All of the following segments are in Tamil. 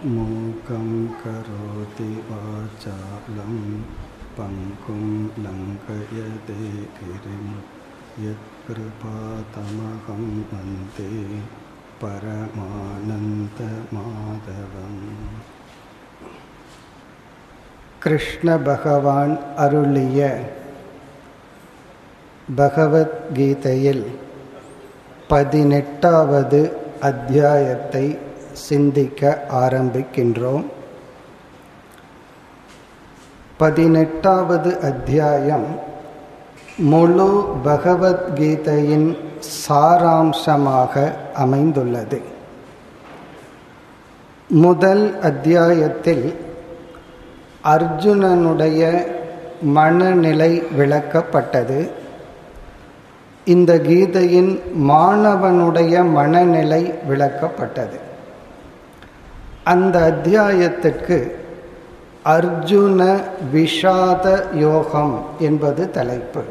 मूकं करोति वाचालं पङ्कुं लङ्कयते गिरिं यत्कृपातमहं वन्दे परमानन्दमाधवम् கிருஷ்ண பகவான் அருளிய பகவத்கீதையில் பதினெட்டாவது அத்தியாயத்தை சிந்திக்க ஆரம்பிக்கின்றோம் பதினெட்டாவது அத்தியாயம் முழு பகவத்கீதையின் சாராம்சமாக அமைந்துள்ளது முதல் அத்தியாயத்தில் அர்ஜுனனுடைய மனநிலை விளக்கப்பட்டது இந்த கீதையின் மாணவனுடைய மனநிலை விளக்கப்பட்டது அந்த அத்தியாயத்திற்கு அர்ஜுன விஷாத யோகம் என்பது தலைப்பு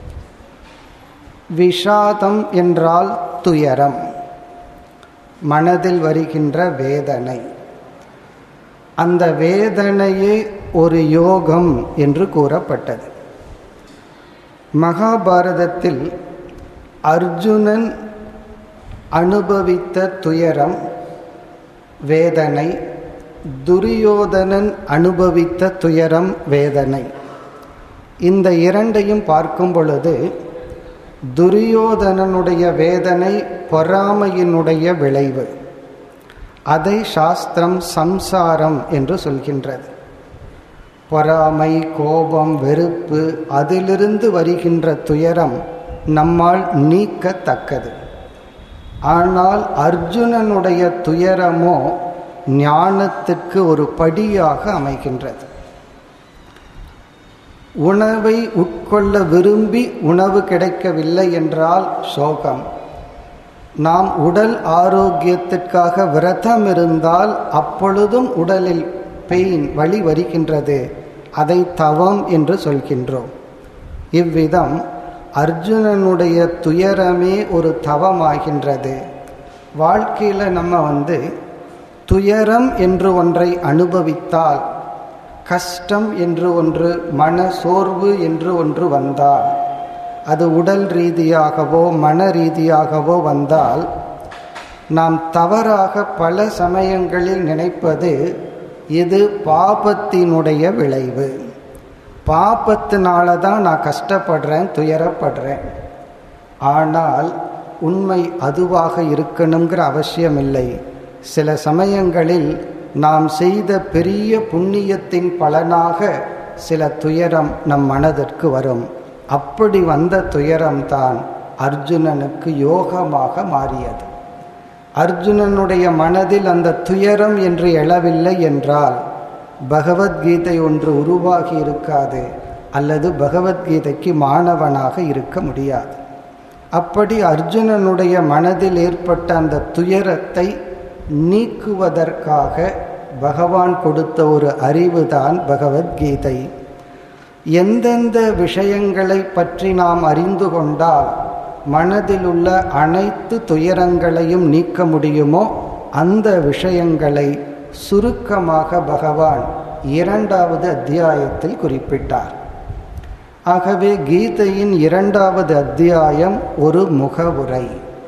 விஷாதம் என்றால் துயரம் மனதில் வருகின்ற வேதனை அந்த வேதனையே ஒரு யோகம் என்று கூறப்பட்டது மகாபாரதத்தில் அர்ஜுனன் அனுபவித்த துயரம் வேதனை துரியோதனன் அனுபவித்த துயரம் வேதனை இந்த இரண்டையும் பார்க்கும் பொழுது துரியோதனனுடைய வேதனை பொறாமையினுடைய விளைவு அதை சாஸ்திரம் சம்சாரம் என்று சொல்கின்றது பொறாமை கோபம் வெறுப்பு அதிலிருந்து வருகின்ற துயரம் நம்மால் நீக்கத்தக்கது ஆனால் அர்ஜுனனுடைய துயரமோ ஞானத்துக்கு ஒரு படியாக அமைகின்றது உணவை உட்கொள்ள விரும்பி உணவு கிடைக்கவில்லை என்றால் சோகம் நாம் உடல் ஆரோக்கியத்திற்காக விரதம் இருந்தால் அப்பொழுதும் உடலில் பெயின் வழி வருகின்றது அதை தவம் என்று சொல்கின்றோம் இவ்விதம் அர்ஜுனனுடைய துயரமே ஒரு தவமாகின்றது வாழ்க்கையில் நம்ம வந்து துயரம் என்று ஒன்றை அனுபவித்தால் கஷ்டம் என்று ஒன்று மன சோர்வு என்று ஒன்று வந்தால் அது உடல் ரீதியாகவோ மன ரீதியாகவோ வந்தால் நாம் தவறாக பல சமயங்களில் நினைப்பது இது பாபத்தினுடைய விளைவு பாபத்தினால தான் நான் கஷ்டப்படுறேன் துயரப்படுறேன் ஆனால் உண்மை அதுவாக இருக்கணுங்கிற அவசியம் இல்லை சில சமயங்களில் நாம் செய்த பெரிய புண்ணியத்தின் பலனாக சில துயரம் நம் மனதிற்கு வரும் அப்படி வந்த துயரம்தான் அர்ஜுனனுக்கு யோகமாக மாறியது அர்ஜுனனுடைய மனதில் அந்த துயரம் என்று எழவில்லை என்றால் பகவத்கீதை ஒன்று உருவாகி இருக்காது அல்லது பகவத்கீதைக்கு மாணவனாக இருக்க முடியாது அப்படி அர்ஜுனனுடைய மனதில் ஏற்பட்ட அந்த துயரத்தை நீக்குவதற்காக பகவான் கொடுத்த ஒரு அறிவுதான் பகவத்கீதை எந்தெந்த விஷயங்களை பற்றி நாம் அறிந்து கொண்டால் மனதில் உள்ள அனைத்து துயரங்களையும் நீக்க முடியுமோ அந்த விஷயங்களை சுருக்கமாக பகவான் இரண்டாவது அத்தியாயத்தில் குறிப்பிட்டார் ஆகவே கீதையின் இரண்டாவது அத்தியாயம் ஒரு முகவுரை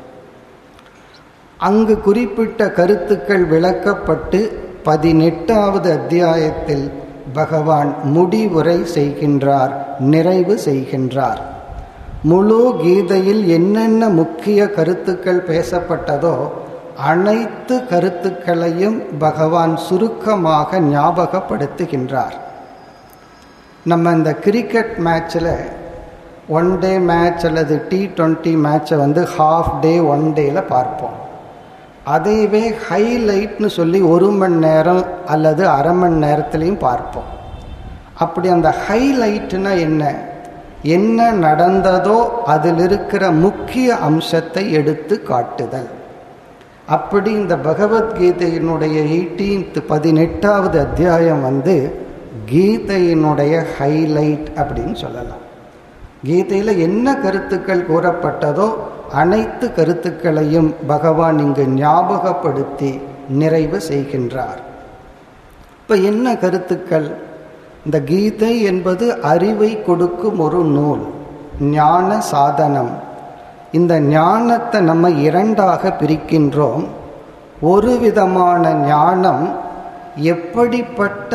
அங்கு குறிப்பிட்ட கருத்துக்கள் விளக்கப்பட்டு பதினெட்டாவது அத்தியாயத்தில் பகவான் முடிவுரை செய்கின்றார் நிறைவு செய்கின்றார் முழு கீதையில் என்னென்ன முக்கிய கருத்துக்கள் பேசப்பட்டதோ அனைத்து கருத்துக்களையும் பகவான் சுருக்கமாக ஞாபகப்படுத்துகின்றார் நம்ம இந்த கிரிக்கெட் மேட்ச்சில் ஒன் டே மேட்ச் அல்லது டி ட்வெண்ட்டி மேட்சை வந்து ஹாஃப் டே ஒன் டேயில் பார்ப்போம் அதையவே ஹைலைட்னு சொல்லி ஒரு மணி நேரம் அல்லது அரை மணி நேரத்துலையும் பார்ப்போம் அப்படி அந்த ஹைலைட்னா என்ன என்ன நடந்ததோ அதில் இருக்கிற முக்கிய அம்சத்தை எடுத்து காட்டுதல் அப்படி இந்த பகவத்கீதையினுடைய எயிட்டீன்த் பதினெட்டாவது அத்தியாயம் வந்து கீதையினுடைய ஹைலைட் அப்படின்னு சொல்லலாம் கீதையில் என்ன கருத்துக்கள் கூறப்பட்டதோ அனைத்து கருத்துக்களையும் பகவான் இங்கு ஞாபகப்படுத்தி நிறைவு செய்கின்றார் இப்போ என்ன கருத்துக்கள் இந்த கீதை என்பது அறிவை கொடுக்கும் ஒரு நூல் ஞான சாதனம் இந்த ஞானத்தை நம்ம இரண்டாக பிரிக்கின்றோம் ஒரு விதமான ஞானம் எப்படிப்பட்ட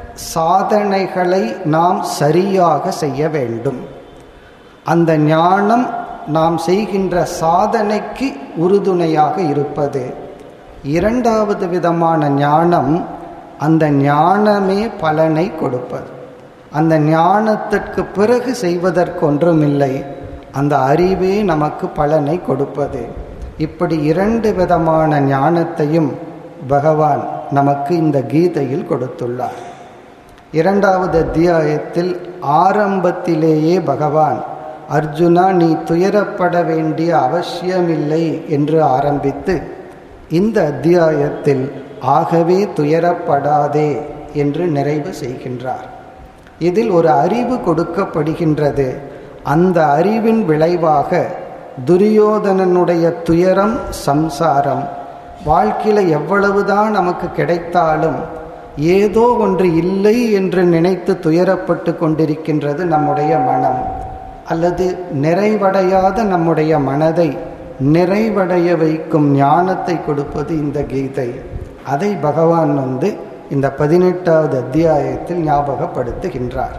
சாதனைகளை நாம் சரியாக செய்ய வேண்டும் அந்த ஞானம் நாம் செய்கின்ற சாதனைக்கு உறுதுணையாக இருப்பது இரண்டாவது விதமான ஞானம் அந்த ஞானமே பலனை கொடுப்பது அந்த ஞானத்திற்கு பிறகு செய்வதற்கு ஒன்றுமில்லை அந்த அறிவே நமக்கு பலனை கொடுப்பது இப்படி இரண்டு விதமான ஞானத்தையும் பகவான் நமக்கு இந்த கீதையில் கொடுத்துள்ளார் இரண்டாவது அத்தியாயத்தில் ஆரம்பத்திலேயே பகவான் அர்ஜுனா நீ துயரப்பட வேண்டிய அவசியமில்லை என்று ஆரம்பித்து இந்த அத்தியாயத்தில் ஆகவே துயரப்படாதே என்று நிறைவு செய்கின்றார் இதில் ஒரு அறிவு கொடுக்கப்படுகின்றது அந்த அறிவின் விளைவாக துரியோதனனுடைய துயரம் சம்சாரம் வாழ்க்கையில் எவ்வளவுதான் நமக்கு கிடைத்தாலும் ஏதோ ஒன்று இல்லை என்று நினைத்து துயரப்பட்டு கொண்டிருக்கின்றது நம்முடைய மனம் அல்லது நிறைவடையாத நம்முடைய மனதை நிறைவடைய வைக்கும் ஞானத்தை கொடுப்பது இந்த கீதை அதை பகவான் வந்து இந்த பதினெட்டாவது அத்தியாயத்தில் ஞாபகப்படுத்துகின்றார்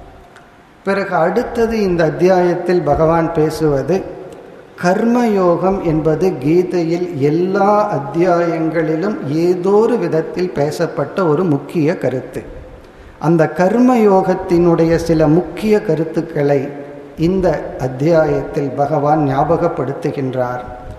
பிறகு அடுத்தது இந்த அத்தியாயத்தில் பகவான் பேசுவது கர்மயோகம் என்பது கீதையில் எல்லா அத்தியாயங்களிலும் ஏதோ ஒரு விதத்தில் பேசப்பட்ட ஒரு முக்கிய கருத்து அந்த கர்மயோகத்தினுடைய சில முக்கிய கருத்துக்களை இந்த அத்தியாயத்தில் பகவான் ஞாபகப்படுத்துகின்றார்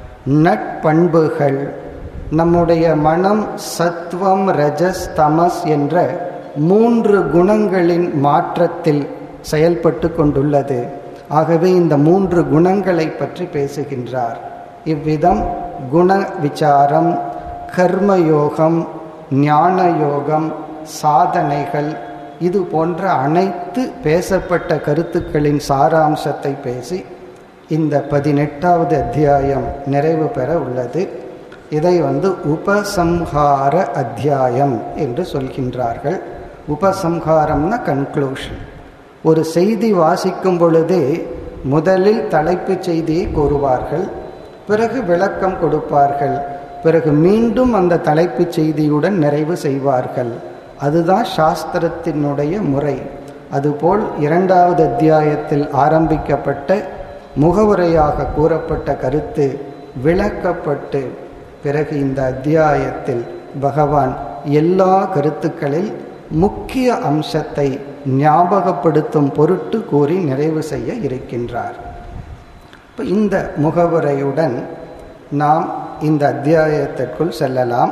நட்பண்புகள் நம்முடைய மனம் சத்வம் ரஜஸ் தமஸ் என்ற மூன்று குணங்களின் மாற்றத்தில் செயல்பட்டு கொண்டுள்ளது ஆகவே இந்த மூன்று குணங்களை பற்றி பேசுகின்றார் இவ்விதம் குண விசாரம் கர்மயோகம் ஞான யோகம் சாதனைகள் இது போன்ற அனைத்து பேசப்பட்ட கருத்துக்களின் சாராம்சத்தை பேசி இந்த பதினெட்டாவது அத்தியாயம் நிறைவு பெற உள்ளது இதை வந்து உபசம்ஹார அத்தியாயம் என்று சொல்கின்றார்கள் உபசம்ஹாரம்னா கன்க்ளூஷன் ஒரு செய்தி வாசிக்கும் பொழுதே முதலில் தலைப்புச் செய்தியை கூறுவார்கள் பிறகு விளக்கம் கொடுப்பார்கள் பிறகு மீண்டும் அந்த தலைப்புச் செய்தியுடன் நிறைவு செய்வார்கள் அதுதான் சாஸ்திரத்தினுடைய முறை அதுபோல் இரண்டாவது அத்தியாயத்தில் ஆரம்பிக்கப்பட்ட முகவுரையாக கூறப்பட்ட கருத்து விளக்கப்பட்டு பிறகு இந்த அத்தியாயத்தில் பகவான் எல்லா கருத்துக்களில் முக்கிய அம்சத்தை ஞாபகப்படுத்தும் பொருட்டு கூறி நிறைவு செய்ய இருக்கின்றார் இப்போ இந்த முகவுரையுடன் நாம் இந்த அத்தியாயத்திற்குள் செல்லலாம்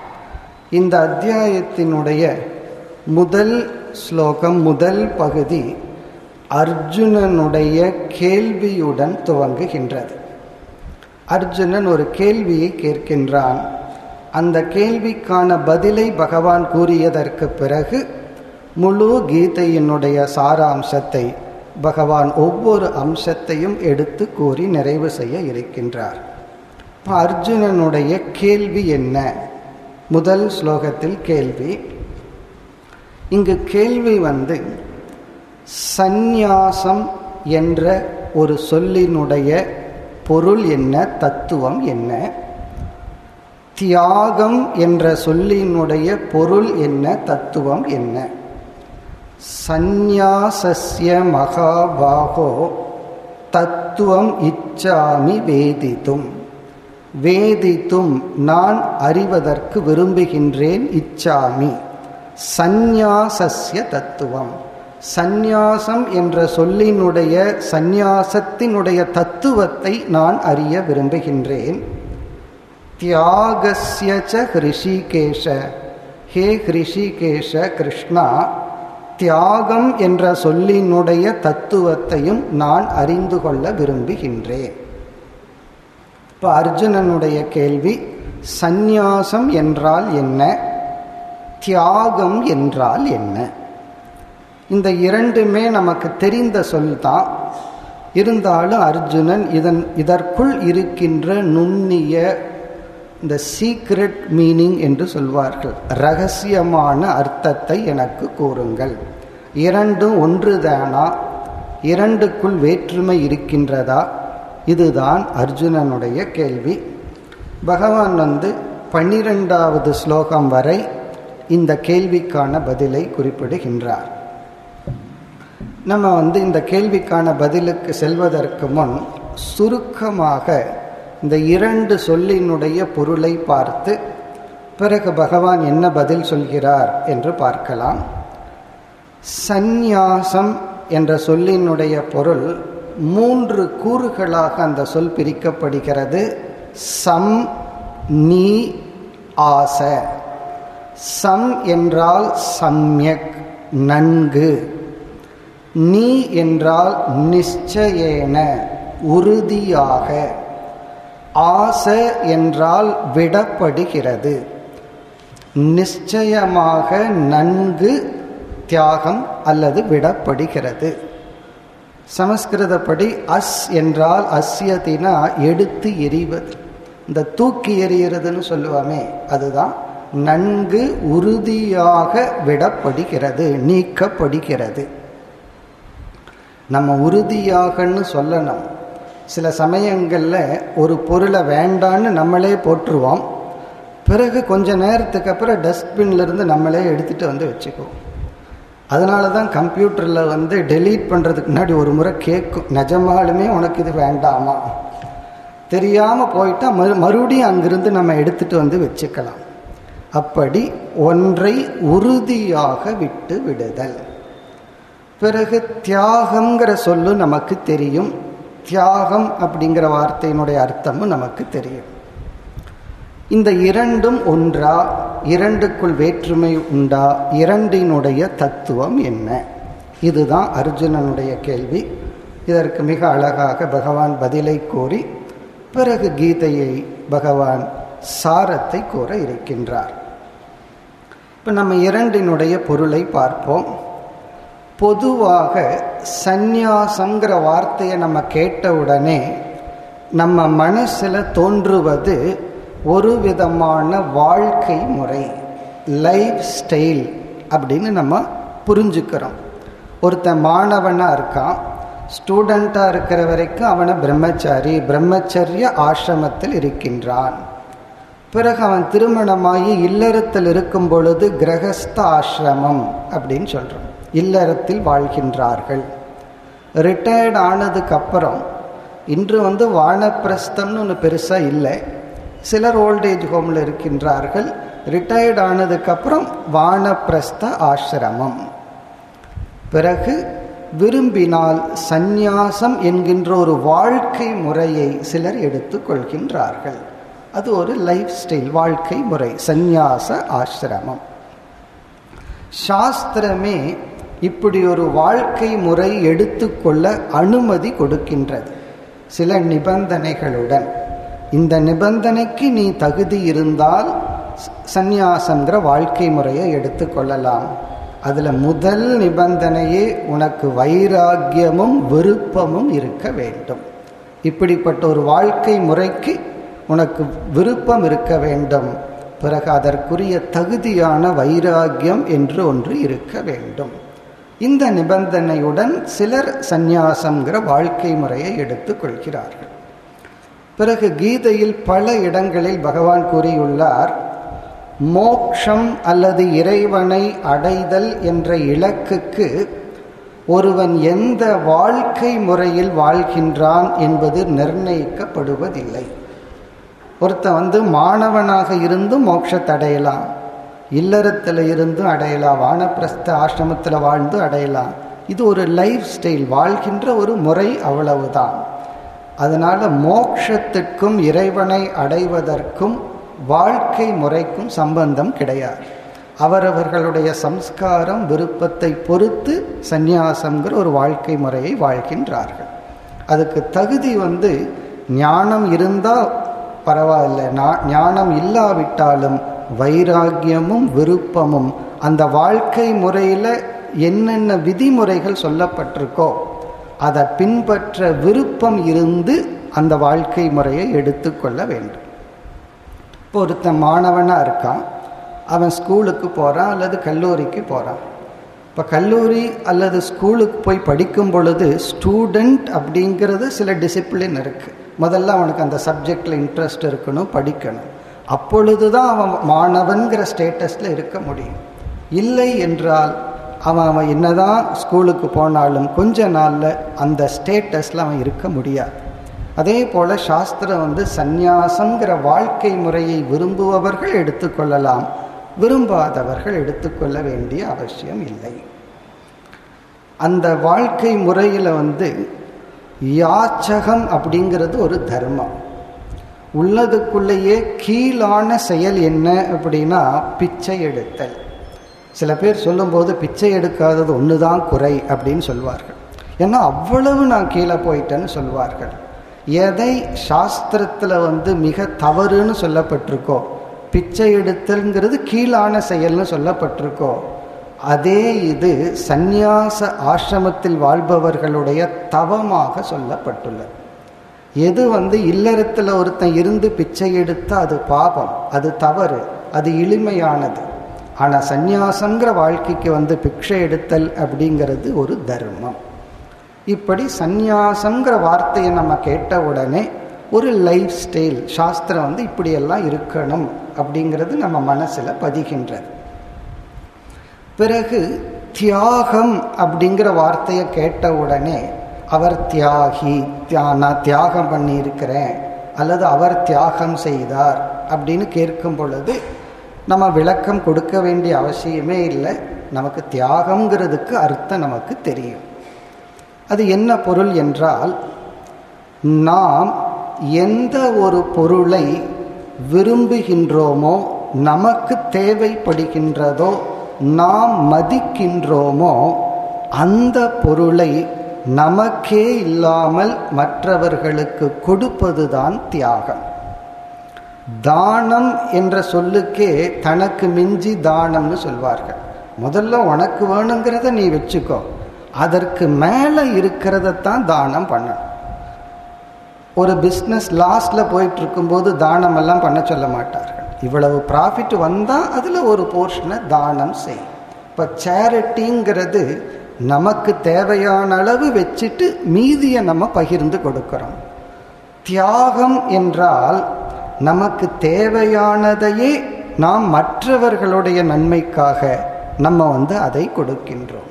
இந்த அத்தியாயத்தினுடைய முதல் ஸ்லோகம் முதல் பகுதி அர்ஜுனனுடைய கேள்வியுடன் துவங்குகின்றது அர்ஜுனன் ஒரு கேள்வியை கேட்கின்றான் அந்த கேள்விக்கான பதிலை பகவான் கூறியதற்கு பிறகு முழு கீதையினுடைய சாராம்சத்தை பகவான் ஒவ்வொரு அம்சத்தையும் எடுத்து கூறி நிறைவு செய்ய இருக்கின்றார் அர்ஜுனனுடைய கேள்வி என்ன முதல் ஸ்லோகத்தில் கேள்வி இங்கு கேள்வி வந்து சந்நியாசம் என்ற ஒரு சொல்லினுடைய பொருள் என்ன தத்துவம் என்ன தியாகம் என்ற சொல்லினுடைய பொருள் என்ன தத்துவம் என்ன சந்நியாசஸ்ய மகாபாகோ தத்துவம் இச்சாமி வேதித்தும் வேதித்தும் நான் அறிவதற்கு விரும்புகின்றேன் இச்சாமி சந்நியாசஸ்ய தத்துவம் சந்நியாசம் என்ற சொல்லினுடைய சந்நியாசத்தினுடைய தத்துவத்தை நான் அறிய விரும்புகின்றேன் தியாகஸ்ய ச ஹிருஷிகேஷ ஹே ஹிருஷிகேஷ கிருஷ்ணா தியாகம் என்ற சொல்லினுடைய தத்துவத்தையும் நான் அறிந்து கொள்ள விரும்புகின்றேன் இப்போ அர்ஜுனனுடைய கேள்வி சந்நியாசம் என்றால் என்ன தியாகம் என்றால் என்ன இந்த இரண்டுமே நமக்கு தெரிந்த சொல் தான் இருந்தாலும் அர்ஜுனன் இதன் இதற்குள் இருக்கின்ற நுண்ணிய இந்த சீக்ரெட் மீனிங் என்று சொல்வார்கள் ரகசியமான அர்த்தத்தை எனக்கு கூறுங்கள் இரண்டும் ஒன்றுதானா இரண்டுக்குள் வேற்றுமை இருக்கின்றதா இதுதான் அர்ஜுனனுடைய கேள்வி பகவான் வந்து பன்னிரெண்டாவது ஸ்லோகம் வரை இந்த கேள்விக்கான பதிலை குறிப்பிடுகின்றார் நம்ம வந்து இந்த கேள்விக்கான பதிலுக்கு செல்வதற்கு முன் சுருக்கமாக இந்த இரண்டு சொல்லினுடைய பொருளை பார்த்து பிறகு பகவான் என்ன பதில் சொல்கிறார் என்று பார்க்கலாம் சந்நியாசம் என்ற சொல்லினுடைய பொருள் மூன்று கூறுகளாக அந்த சொல் பிரிக்கப்படுகிறது சம் நீ ஆச சம் என்றால் சம்யக் நன்கு நீ என்றால் நிச்சயேன உறுதியாக ஆச என்றால் விடப்படுகிறது நிச்சயமாக நன்கு தியாகம் அல்லது விடப்படுகிறது சமஸ்கிருதப்படி அஸ் என்றால் அஸ்யத்தினா எடுத்து எறிவது இந்த தூக்கி எறிகிறதுன்னு சொல்லுவோமே அதுதான் நன்கு உறுதியாக விடப்படுகிறது நீக்கப்படுகிறது நம்ம உறுதியாகன்னு சொல்லணும் சில சமயங்களில் ஒரு பொருளை வேண்டான்னு நம்மளே போட்டுருவோம் பிறகு கொஞ்ச நேரத்துக்கு அப்புறம் டஸ்ட்பின்லேருந்து நம்மளே எடுத்துகிட்டு வந்து வச்சுக்குவோம் அதனால தான் கம்ப்யூட்டரில் வந்து டெலீட் பண்ணுறதுக்கு முன்னாடி ஒரு முறை கேட்கும் நிஜமாலுமே உனக்கு இது வேண்டாமா தெரியாமல் போயிட்டா மறு மறுபடியும் அங்கிருந்து நம்ம எடுத்துகிட்டு வந்து வச்சுக்கலாம் அப்படி ஒன்றை உறுதியாக விட்டு விடுதல் பிறகு தியாகங்கிற சொல்லு நமக்கு தெரியும் தியாகம் அப்படிங்கிற வார்த்தையினுடைய அர்த்தமும் நமக்கு தெரியும் இந்த இரண்டும் ஒன்றா இரண்டுக்குள் வேற்றுமை உண்டா இரண்டினுடைய தத்துவம் என்ன இதுதான் அர்ஜுனனுடைய கேள்வி இதற்கு மிக அழகாக பகவான் பதிலை கூறி பிறகு கீதையை பகவான் சாரத்தை கூற இருக்கின்றார் இப்போ நம்ம இரண்டினுடைய பொருளை பார்ப்போம் பொதுவாக சந்நியாசங்கிற வார்த்தையை நம்ம கேட்ட உடனே நம்ம மனசில் தோன்றுவது ஒரு விதமான வாழ்க்கை முறை லைஃப் ஸ்டைல் அப்படின்னு நம்ம புரிஞ்சுக்கிறோம் ஒருத்தன் மாணவனாக இருக்கான் ஸ்டூடெண்ட்டாக இருக்கிற வரைக்கும் அவனை பிரம்மச்சாரி பிரம்மச்சரிய ஆசிரமத்தில் இருக்கின்றான் பிறகு அவன் திருமணமாகி இல்லறத்தில் இருக்கும் பொழுது கிரகஸ்த ஆசிரமம் அப்படின்னு சொல்கிறோம் இல்லறத்தில் வாழ்கின்றார்கள் ரிட்டையர்ட் ஆனதுக்கு அப்புறம் இன்று வந்து வானப்பிரஸ்தம்னு ஒன்று பெருசாக இல்லை சிலர் ஓல்டேஜ் ஹோமில் இருக்கின்றார்கள் ரிட்டையர்ட் ஆனதுக்கப்புறம் வானப்பிரஸ்த ஆசிரமம் பிறகு விரும்பினால் சந்நியாசம் என்கின்ற ஒரு வாழ்க்கை முறையை சிலர் எடுத்துக்கொள்கின்றார்கள் அது ஒரு லைஃப் ஸ்டைல் வாழ்க்கை முறை சந்நியாச ஆசிரமம் சாஸ்திரமே இப்படி ஒரு வாழ்க்கை முறை எடுத்துக்கொள்ள அனுமதி கொடுக்கின்றது சில நிபந்தனைகளுடன் இந்த நிபந்தனைக்கு நீ தகுதி இருந்தால் சந்நியாசங்கிற வாழ்க்கை முறையை எடுத்துக்கொள்ளலாம் அதில் முதல் நிபந்தனையே உனக்கு வைராக்கியமும் விருப்பமும் இருக்க வேண்டும் இப்படிப்பட்ட ஒரு வாழ்க்கை முறைக்கு உனக்கு விருப்பம் இருக்க வேண்டும் பிறகு அதற்குரிய தகுதியான வைராக்கியம் என்று ஒன்று இருக்க வேண்டும் இந்த நிபந்தனையுடன் சிலர் சந்நியாசங்கிற வாழ்க்கை முறையை எடுத்துக்கொள்கிறார்கள் பிறகு கீதையில் பல இடங்களில் பகவான் கூறியுள்ளார் மோக்ஷம் அல்லது இறைவனை அடைதல் என்ற இலக்குக்கு ஒருவன் எந்த வாழ்க்கை முறையில் வாழ்கின்றான் என்பது நிர்ணயிக்கப்படுவதில்லை ஒருத்தன் வந்து மாணவனாக இருந்தும் மோட்சத்தை அடையலாம் இல்லறத்தில் இருந்தும் அடையலாம் வானப்பிரஸ்த ஆசிரமத்தில் வாழ்ந்து அடையலாம் இது ஒரு லைஃப் ஸ்டைல் வாழ்கின்ற ஒரு முறை அவ்வளவுதான் அதனால் மோக்ஷத்துக்கும் இறைவனை அடைவதற்கும் வாழ்க்கை முறைக்கும் சம்பந்தம் கிடையாது அவரவர்களுடைய சம்ஸ்காரம் விருப்பத்தை பொறுத்து சந்நியாசங்கிற ஒரு வாழ்க்கை முறையை வாழ்கின்றார்கள் அதுக்கு தகுதி வந்து ஞானம் இருந்தால் பரவாயில்ல ஞானம் இல்லாவிட்டாலும் வைராக்கியமும் விருப்பமும் அந்த வாழ்க்கை முறையில் என்னென்ன விதிமுறைகள் சொல்லப்பட்டிருக்கோ அதை பின்பற்ற விருப்பம் இருந்து அந்த வாழ்க்கை முறையை எடுத்துக்கொள்ள வேண்டும் இப்போ ஒருத்தன் மாணவனாக இருக்கான் அவன் ஸ்கூலுக்கு போகிறான் அல்லது கல்லூரிக்கு போகிறான் இப்போ கல்லூரி அல்லது ஸ்கூலுக்கு போய் படிக்கும் பொழுது ஸ்டூடெண்ட் அப்படிங்கிறது சில டிசிப்ளின் இருக்குது முதல்ல அவனுக்கு அந்த சப்ஜெக்டில் இன்ட்ரெஸ்ட் இருக்கணும் படிக்கணும் அப்பொழுது தான் அவன் மாணவன்கிற ஸ்டேட்டஸில் இருக்க முடியும் இல்லை என்றால் அவன் அவன் என்னதான் ஸ்கூலுக்கு போனாலும் கொஞ்ச நாளில் அந்த ஸ்டேட்டஸில் அவன் இருக்க முடியாது அதே போல் சாஸ்திரம் வந்து சந்நியாசங்கிற வாழ்க்கை முறையை விரும்புபவர்கள் எடுத்துக்கொள்ளலாம் விரும்பாதவர்கள் எடுத்துக்கொள்ள வேண்டிய அவசியம் இல்லை அந்த வாழ்க்கை முறையில் வந்து யாச்சகம் அப்படிங்கிறது ஒரு தர்மம் உள்ளதுக்குள்ளேயே கீழான செயல் என்ன அப்படின்னா பிச்சை எடுத்தல் சில பேர் சொல்லும்போது பிச்சை எடுக்காதது ஒன்று தான் குறை அப்படின்னு சொல்வார்கள் ஏன்னா அவ்வளவு நான் கீழே போயிட்டேன்னு சொல்வார்கள் எதை சாஸ்திரத்தில் வந்து மிக தவறுன்னு சொல்லப்பட்டிருக்கோ பிச்சை எடுத்தல்ங்கிறது கீழான செயல்னு சொல்லப்பட்டிருக்கோ அதே இது சந்நியாச ஆசிரமத்தில் வாழ்பவர்களுடைய தவமாக சொல்லப்பட்டுள்ளது எது வந்து இல்லறத்தில் ஒருத்தன் இருந்து பிச்சை எடுத்தா அது பாபம் அது தவறு அது இளிமையானது ஆனால் சந்நியாசங்கிற வாழ்க்கைக்கு வந்து பிக்ஷை எடுத்தல் அப்படிங்கிறது ஒரு தர்மம் இப்படி சந்நியாசங்கிற வார்த்தையை நம்ம கேட்ட உடனே ஒரு லைஃப் ஸ்டைல் சாஸ்திரம் வந்து இப்படியெல்லாம் இருக்கணும் அப்படிங்கிறது நம்ம மனசில் பதிகின்றது பிறகு தியாகம் அப்படிங்கிற வார்த்தையை கேட்ட உடனே அவர் தியாகி தியா நான் தியாகம் பண்ணியிருக்கிறேன் அல்லது அவர் தியாகம் செய்தார் அப்படின்னு கேட்கும் பொழுது நம்ம விளக்கம் கொடுக்க வேண்டிய அவசியமே இல்லை நமக்கு தியாகங்கிறதுக்கு அர்த்தம் நமக்கு தெரியும் அது என்ன பொருள் என்றால் நாம் எந்த ஒரு பொருளை விரும்புகின்றோமோ நமக்கு தேவைப்படுகின்றதோ நாம் மதிக்கின்றோமோ அந்த பொருளை நமக்கே இல்லாமல் மற்றவர்களுக்கு கொடுப்பதுதான் தியாகம் தானம் என்ற சொல்லுக்கே தனக்கு மிஞ்சி தானம்னு சொல்வார்கள் முதல்ல உனக்கு வேணுங்கிறத நீ வச்சுக்கோ அதற்கு மேலே இருக்கிறதத்தான் தானம் பண்ணணும் ஒரு பிஸ்னஸ் லாஸ்டில் போயிட்டு இருக்கும்போது தானம் எல்லாம் பண்ண சொல்ல மாட்டார்கள் இவ்வளவு ப்ராஃபிட் வந்தால் அதில் ஒரு போர்ஷனை தானம் செய் இப்போ சேரிட்டிங்கிறது நமக்கு தேவையான அளவு வச்சுட்டு மீதியை நம்ம பகிர்ந்து கொடுக்குறோம் தியாகம் என்றால் நமக்கு தேவையானதையே நாம் மற்றவர்களுடைய நன்மைக்காக நம்ம வந்து அதை கொடுக்கின்றோம்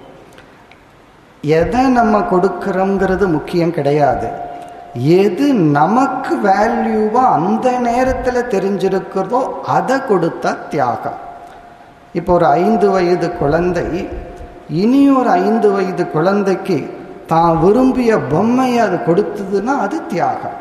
எதை நம்ம கொடுக்கிறோங்கிறது முக்கியம் கிடையாது எது நமக்கு வேல்யூவா அந்த நேரத்தில் தெரிஞ்சிருக்கிறதோ அதை கொடுத்தா தியாகம் இப்போ ஒரு ஐந்து வயது குழந்தை இனி ஒரு ஐந்து வயது குழந்தைக்கு தான் விரும்பிய பொம்மையை அது கொடுத்ததுன்னா அது தியாகம்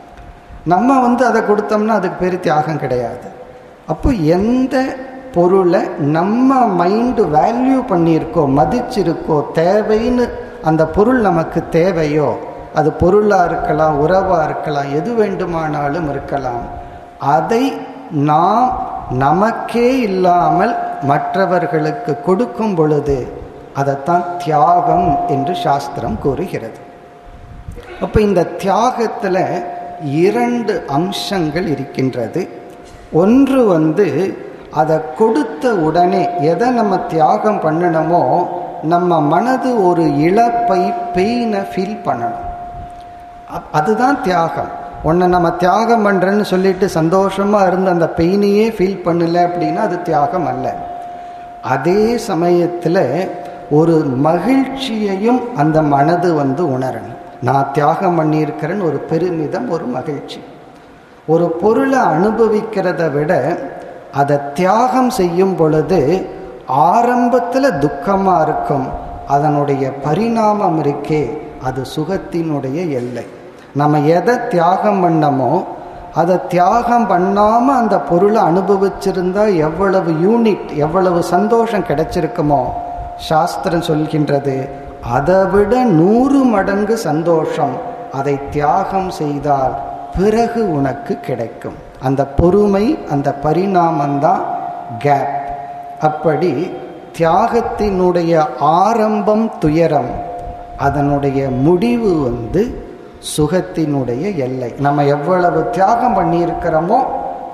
நம்ம வந்து அதை கொடுத்தோம்னா அதுக்கு பேர் தியாகம் கிடையாது அப்போ எந்த பொருளை நம்ம மைண்டு வேல்யூ பண்ணியிருக்கோ மதிச்சிருக்கோ தேவைன்னு அந்த பொருள் நமக்கு தேவையோ அது பொருளாக இருக்கலாம் உறவாக இருக்கலாம் எது வேண்டுமானாலும் இருக்கலாம் அதை நாம் நமக்கே இல்லாமல் மற்றவர்களுக்கு கொடுக்கும் பொழுது அதைத்தான் தியாகம் என்று சாஸ்திரம் கூறுகிறது அப்போ இந்த தியாகத்தில் இரண்டு அம்சங்கள் இருக்கின்றது ஒன்று வந்து அதை கொடுத்த உடனே எதை நம்ம தியாகம் பண்ணணுமோ நம்ம மனது ஒரு இழப்பை பெயினை ஃபீல் பண்ணணும் அதுதான் தியாகம் உன்னை நம்ம தியாகம் பண்ணுறேன்னு சொல்லிட்டு சந்தோஷமாக இருந்து அந்த பெயினையே ஃபீல் பண்ணல அப்படின்னா அது தியாகம் அல்ல அதே சமயத்தில் ஒரு மகிழ்ச்சியையும் அந்த மனது வந்து உணரணும் நான் தியாகம் பண்ணியிருக்கிறேன்னு ஒரு பெருமிதம் ஒரு மகிழ்ச்சி ஒரு பொருளை அனுபவிக்கிறத விட அதை தியாகம் செய்யும் பொழுது ஆரம்பத்தில் துக்கமாக இருக்கும் அதனுடைய பரிணாமம் இருக்கே அது சுகத்தினுடைய எல்லை நம்ம எதை தியாகம் பண்ணமோ அதை தியாகம் பண்ணாமல் அந்த பொருளை அனுபவிச்சிருந்தா எவ்வளவு யூனிட் எவ்வளவு சந்தோஷம் கிடைச்சிருக்குமோ சாஸ்திரம் சொல்கின்றது அதை விட நூறு மடங்கு சந்தோஷம் அதை தியாகம் செய்தால் பிறகு உனக்கு கிடைக்கும் அந்த பொறுமை அந்த பரிணாமந்தான் கேப் அப்படி தியாகத்தினுடைய ஆரம்பம் துயரம் அதனுடைய முடிவு வந்து சுகத்தினுடைய எல்லை நம்ம எவ்வளவு தியாகம் பண்ணியிருக்கிறோமோ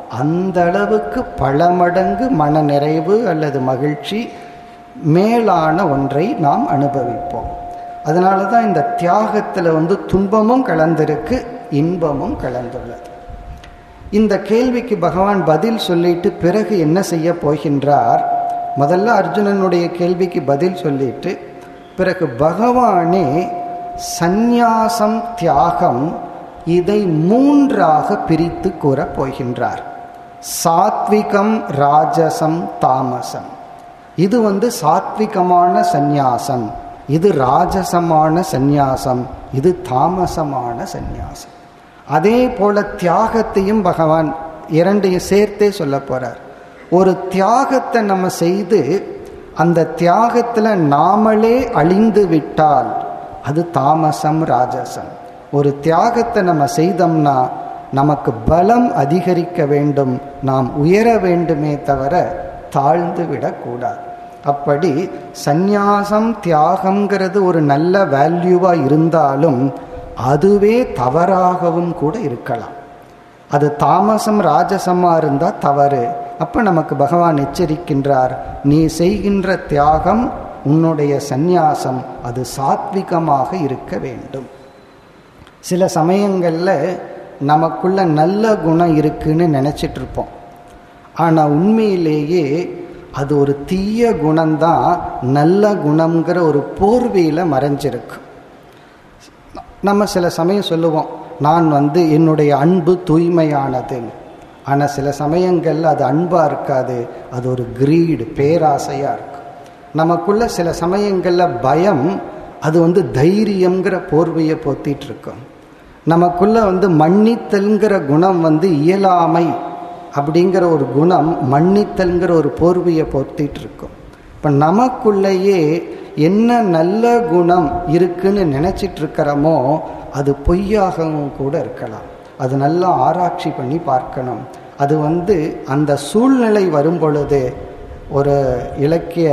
அந்த அளவுக்கு பல மடங்கு மன நிறைவு அல்லது மகிழ்ச்சி மேலான ஒன்றை நாம் அனுபவிப்போம் அதனால தான் இந்த தியாகத்தில் வந்து துன்பமும் கலந்திருக்கு இன்பமும் கலந்துள்ளது இந்த கேள்விக்கு பகவான் பதில் சொல்லிட்டு பிறகு என்ன செய்ய போகின்றார் முதல்ல அர்ஜுனனுடைய கேள்விக்கு பதில் சொல்லிட்டு பிறகு பகவானே சந்நியாசம் தியாகம் இதை மூன்றாக பிரித்து கூறப் போகின்றார் சாத்விகம் ராஜசம் தாமசம் இது வந்து சாத்விகமான சந்நியாசம் இது ராஜசமான சந்நியாசம் இது தாமசமான சந்நியாசம் அதே போல தியாகத்தையும் பகவான் இரண்டையும் சேர்த்தே சொல்ல போறார் ஒரு தியாகத்தை நம்ம செய்து அந்த தியாகத்தில் நாமளே அழிந்து விட்டால் அது தாமசம் ராஜசம் ஒரு தியாகத்தை நம்ம செய்தோம்னா நமக்கு பலம் அதிகரிக்க வேண்டும் நாம் உயர வேண்டுமே தவிர தாழ்ந்து விடக்கூடாது அப்படி சந்நியாசம் தியாகங்கிறது ஒரு நல்ல வேல்யூவாக இருந்தாலும் அதுவே தவறாகவும் கூட இருக்கலாம் அது தாமசம் ராஜசமாக இருந்தால் தவறு அப்போ நமக்கு பகவான் எச்சரிக்கின்றார் நீ செய்கின்ற தியாகம் உன்னுடைய சந்நியாசம் அது சாத்விகமாக இருக்க வேண்டும் சில சமயங்களில் நமக்குள்ள நல்ல குணம் இருக்குன்னு நினச்சிட்டு இருப்போம் ஆனால் உண்மையிலேயே அது ஒரு தீய குணம்தான் நல்ல குணம்ங்கிற ஒரு போர்வையில் மறைஞ்சிருக்கு நம்ம சில சமயம் சொல்லுவோம் நான் வந்து என்னுடைய அன்பு தூய்மையானது ஆனால் சில சமயங்களில் அது அன்பாக இருக்காது அது ஒரு கிரீடு பேராசையாக இருக்கும் நமக்குள்ள சில சமயங்களில் பயம் அது வந்து தைரியங்கிற போர்வையை போத்திட்டு இருக்கும் நமக்குள்ள வந்து மன்னித்தல்ங்கிற குணம் வந்து இயலாமை அப்படிங்கிற ஒரு குணம் மன்னித்தல்ங்கிற ஒரு போர்வையை பொத்திட்டு இருக்கும் இப்போ நமக்குள்ளேயே என்ன நல்ல குணம் இருக்குன்னு நினச்சிட்டு இருக்கிறோமோ அது பொய்யாகவும் கூட இருக்கலாம் அது நல்லா ஆராய்ச்சி பண்ணி பார்க்கணும் அது வந்து அந்த சூழ்நிலை வரும் பொழுது ஒரு இலக்கிய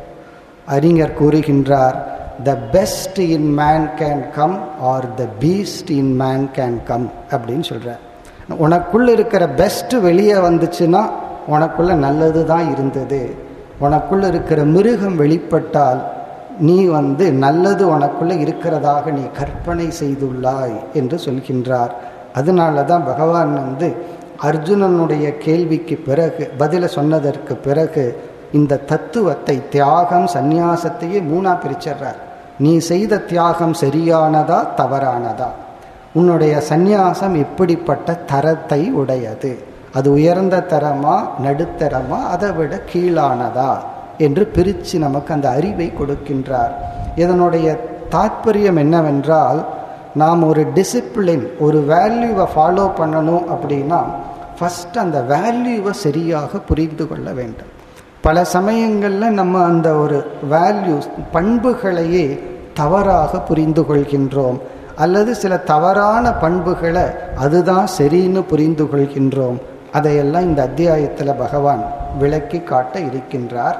அறிஞர் கூறுகின்றார் the best in man can come or the beast in man can come அப்படின்னு சொல்கிறார் உனக்குள்ள இருக்கிற பெஸ்ட் வெளியே வந்துச்சுன்னா உனக்குள்ள நல்லது தான் இருந்தது உனக்குள்ள இருக்கிற மிருகம் வெளிப்பட்டால் நீ வந்து நல்லது உனக்குள்ள இருக்கிறதாக நீ கற்பனை செய்துள்ளாய் என்று சொல்கின்றார் அதனால தான் பகவான் வந்து அர்ஜுனனுடைய கேள்விக்கு பிறகு பதில சொன்னதற்கு பிறகு இந்த தத்துவத்தை தியாகம் சந்நியாசத்தையே மூணா பிரிச்சிடுறார் நீ செய்த தியாகம் சரியானதா தவறானதா உன்னுடைய சந்நியாசம் இப்படிப்பட்ட தரத்தை உடையது அது உயர்ந்த தரமா நடுத்தரமா அதை விட கீழானதா என்று பிரித்து நமக்கு அந்த அறிவை கொடுக்கின்றார் இதனுடைய தாற்பயம் என்னவென்றால் நாம் ஒரு டிசிப்ளின் ஒரு வேல்யூவை ஃபாலோ பண்ணணும் அப்படின்னா ஃபஸ்ட் அந்த வேல்யூவை சரியாக புரிந்து கொள்ள வேண்டும் பல சமயங்களில் நம்ம அந்த ஒரு வேல்யூஸ் பண்புகளையே தவறாக புரிந்து கொள்கின்றோம் அல்லது சில தவறான பண்புகளை அதுதான் சரின்னு புரிந்து கொள்கின்றோம் அதையெல்லாம் இந்த அத்தியாயத்தில் பகவான் விளக்கி காட்ட இருக்கின்றார்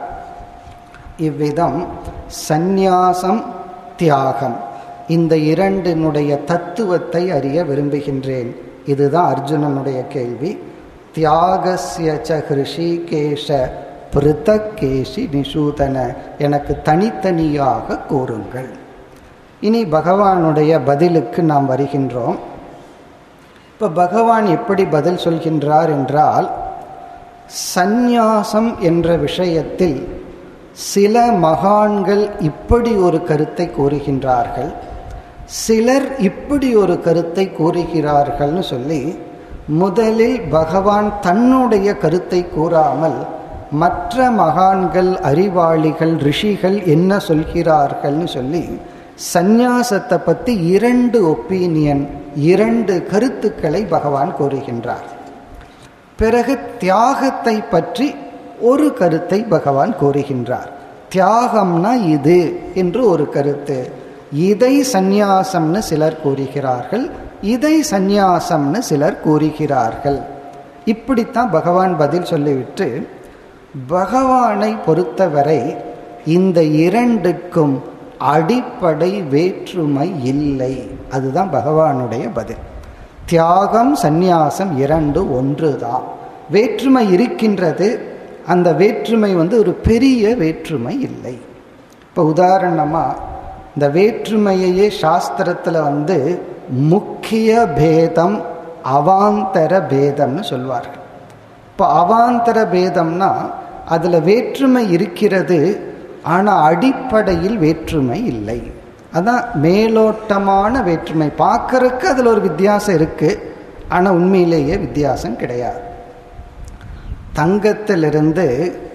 இவ்விதம் சந்நியாசம் தியாகம் இந்த இரண்டினுடைய தத்துவத்தை அறிய விரும்புகின்றேன் இதுதான் அர்ஜுனனுடைய கேள்வி தியாகசிய ச ஹிருஷிகேஷ பிருத்தகேஷி நிஷூதன எனக்கு தனித்தனியாக கூறுங்கள் இனி பகவானுடைய பதிலுக்கு நாம் வருகின்றோம் இப்போ பகவான் எப்படி பதில் சொல்கின்றார் என்றால் சந்நியாசம் என்ற விஷயத்தில் சில மகான்கள் இப்படி ஒரு கருத்தை கூறுகின்றார்கள் சிலர் இப்படி ஒரு கருத்தை கூறுகிறார்கள்னு சொல்லி முதலில் பகவான் தன்னுடைய கருத்தை கூறாமல் மற்ற மகான்கள் அறிவாளிகள் ரிஷிகள் என்ன சொல்கிறார்கள்னு சொல்லி சந்நியாசத்தை பற்றி இரண்டு ஒப்பீனியன் இரண்டு கருத்துக்களை பகவான் கூறுகின்றார் பிறகு தியாகத்தை பற்றி ஒரு கருத்தை பகவான் கூறுகின்றார் தியாகம்னா இது என்று ஒரு கருத்து இதை சந்நியாசம்னு சிலர் கூறுகிறார்கள் இதை சந்நியாசம்னு சிலர் கூறுகிறார்கள் இப்படித்தான் பகவான் பதில் சொல்லிவிட்டு பகவானை பொறுத்தவரை இந்த இரண்டுக்கும் அடிப்படை வேற்றுமை இல்லை அதுதான் பகவானுடைய பதில் தியாகம் சந்நியாசம் இரண்டு ஒன்று தான் வேற்றுமை இருக்கின்றது அந்த வேற்றுமை வந்து ஒரு பெரிய வேற்றுமை இல்லை இப்போ உதாரணமாக இந்த வேற்றுமையையே சாஸ்திரத்தில் வந்து முக்கிய பேதம் அவாந்தர பேதம்னு சொல்வார்கள் இப்போ அவாந்தர பேதம்னா அதில் வேற்றுமை இருக்கிறது ஆனால் அடிப்படையில் வேற்றுமை இல்லை அதான் மேலோட்டமான வேற்றுமை பார்க்கறதுக்கு அதில் ஒரு வித்தியாசம் இருக்குது ஆனால் உண்மையிலேயே வித்தியாசம் கிடையாது தங்கத்திலிருந்து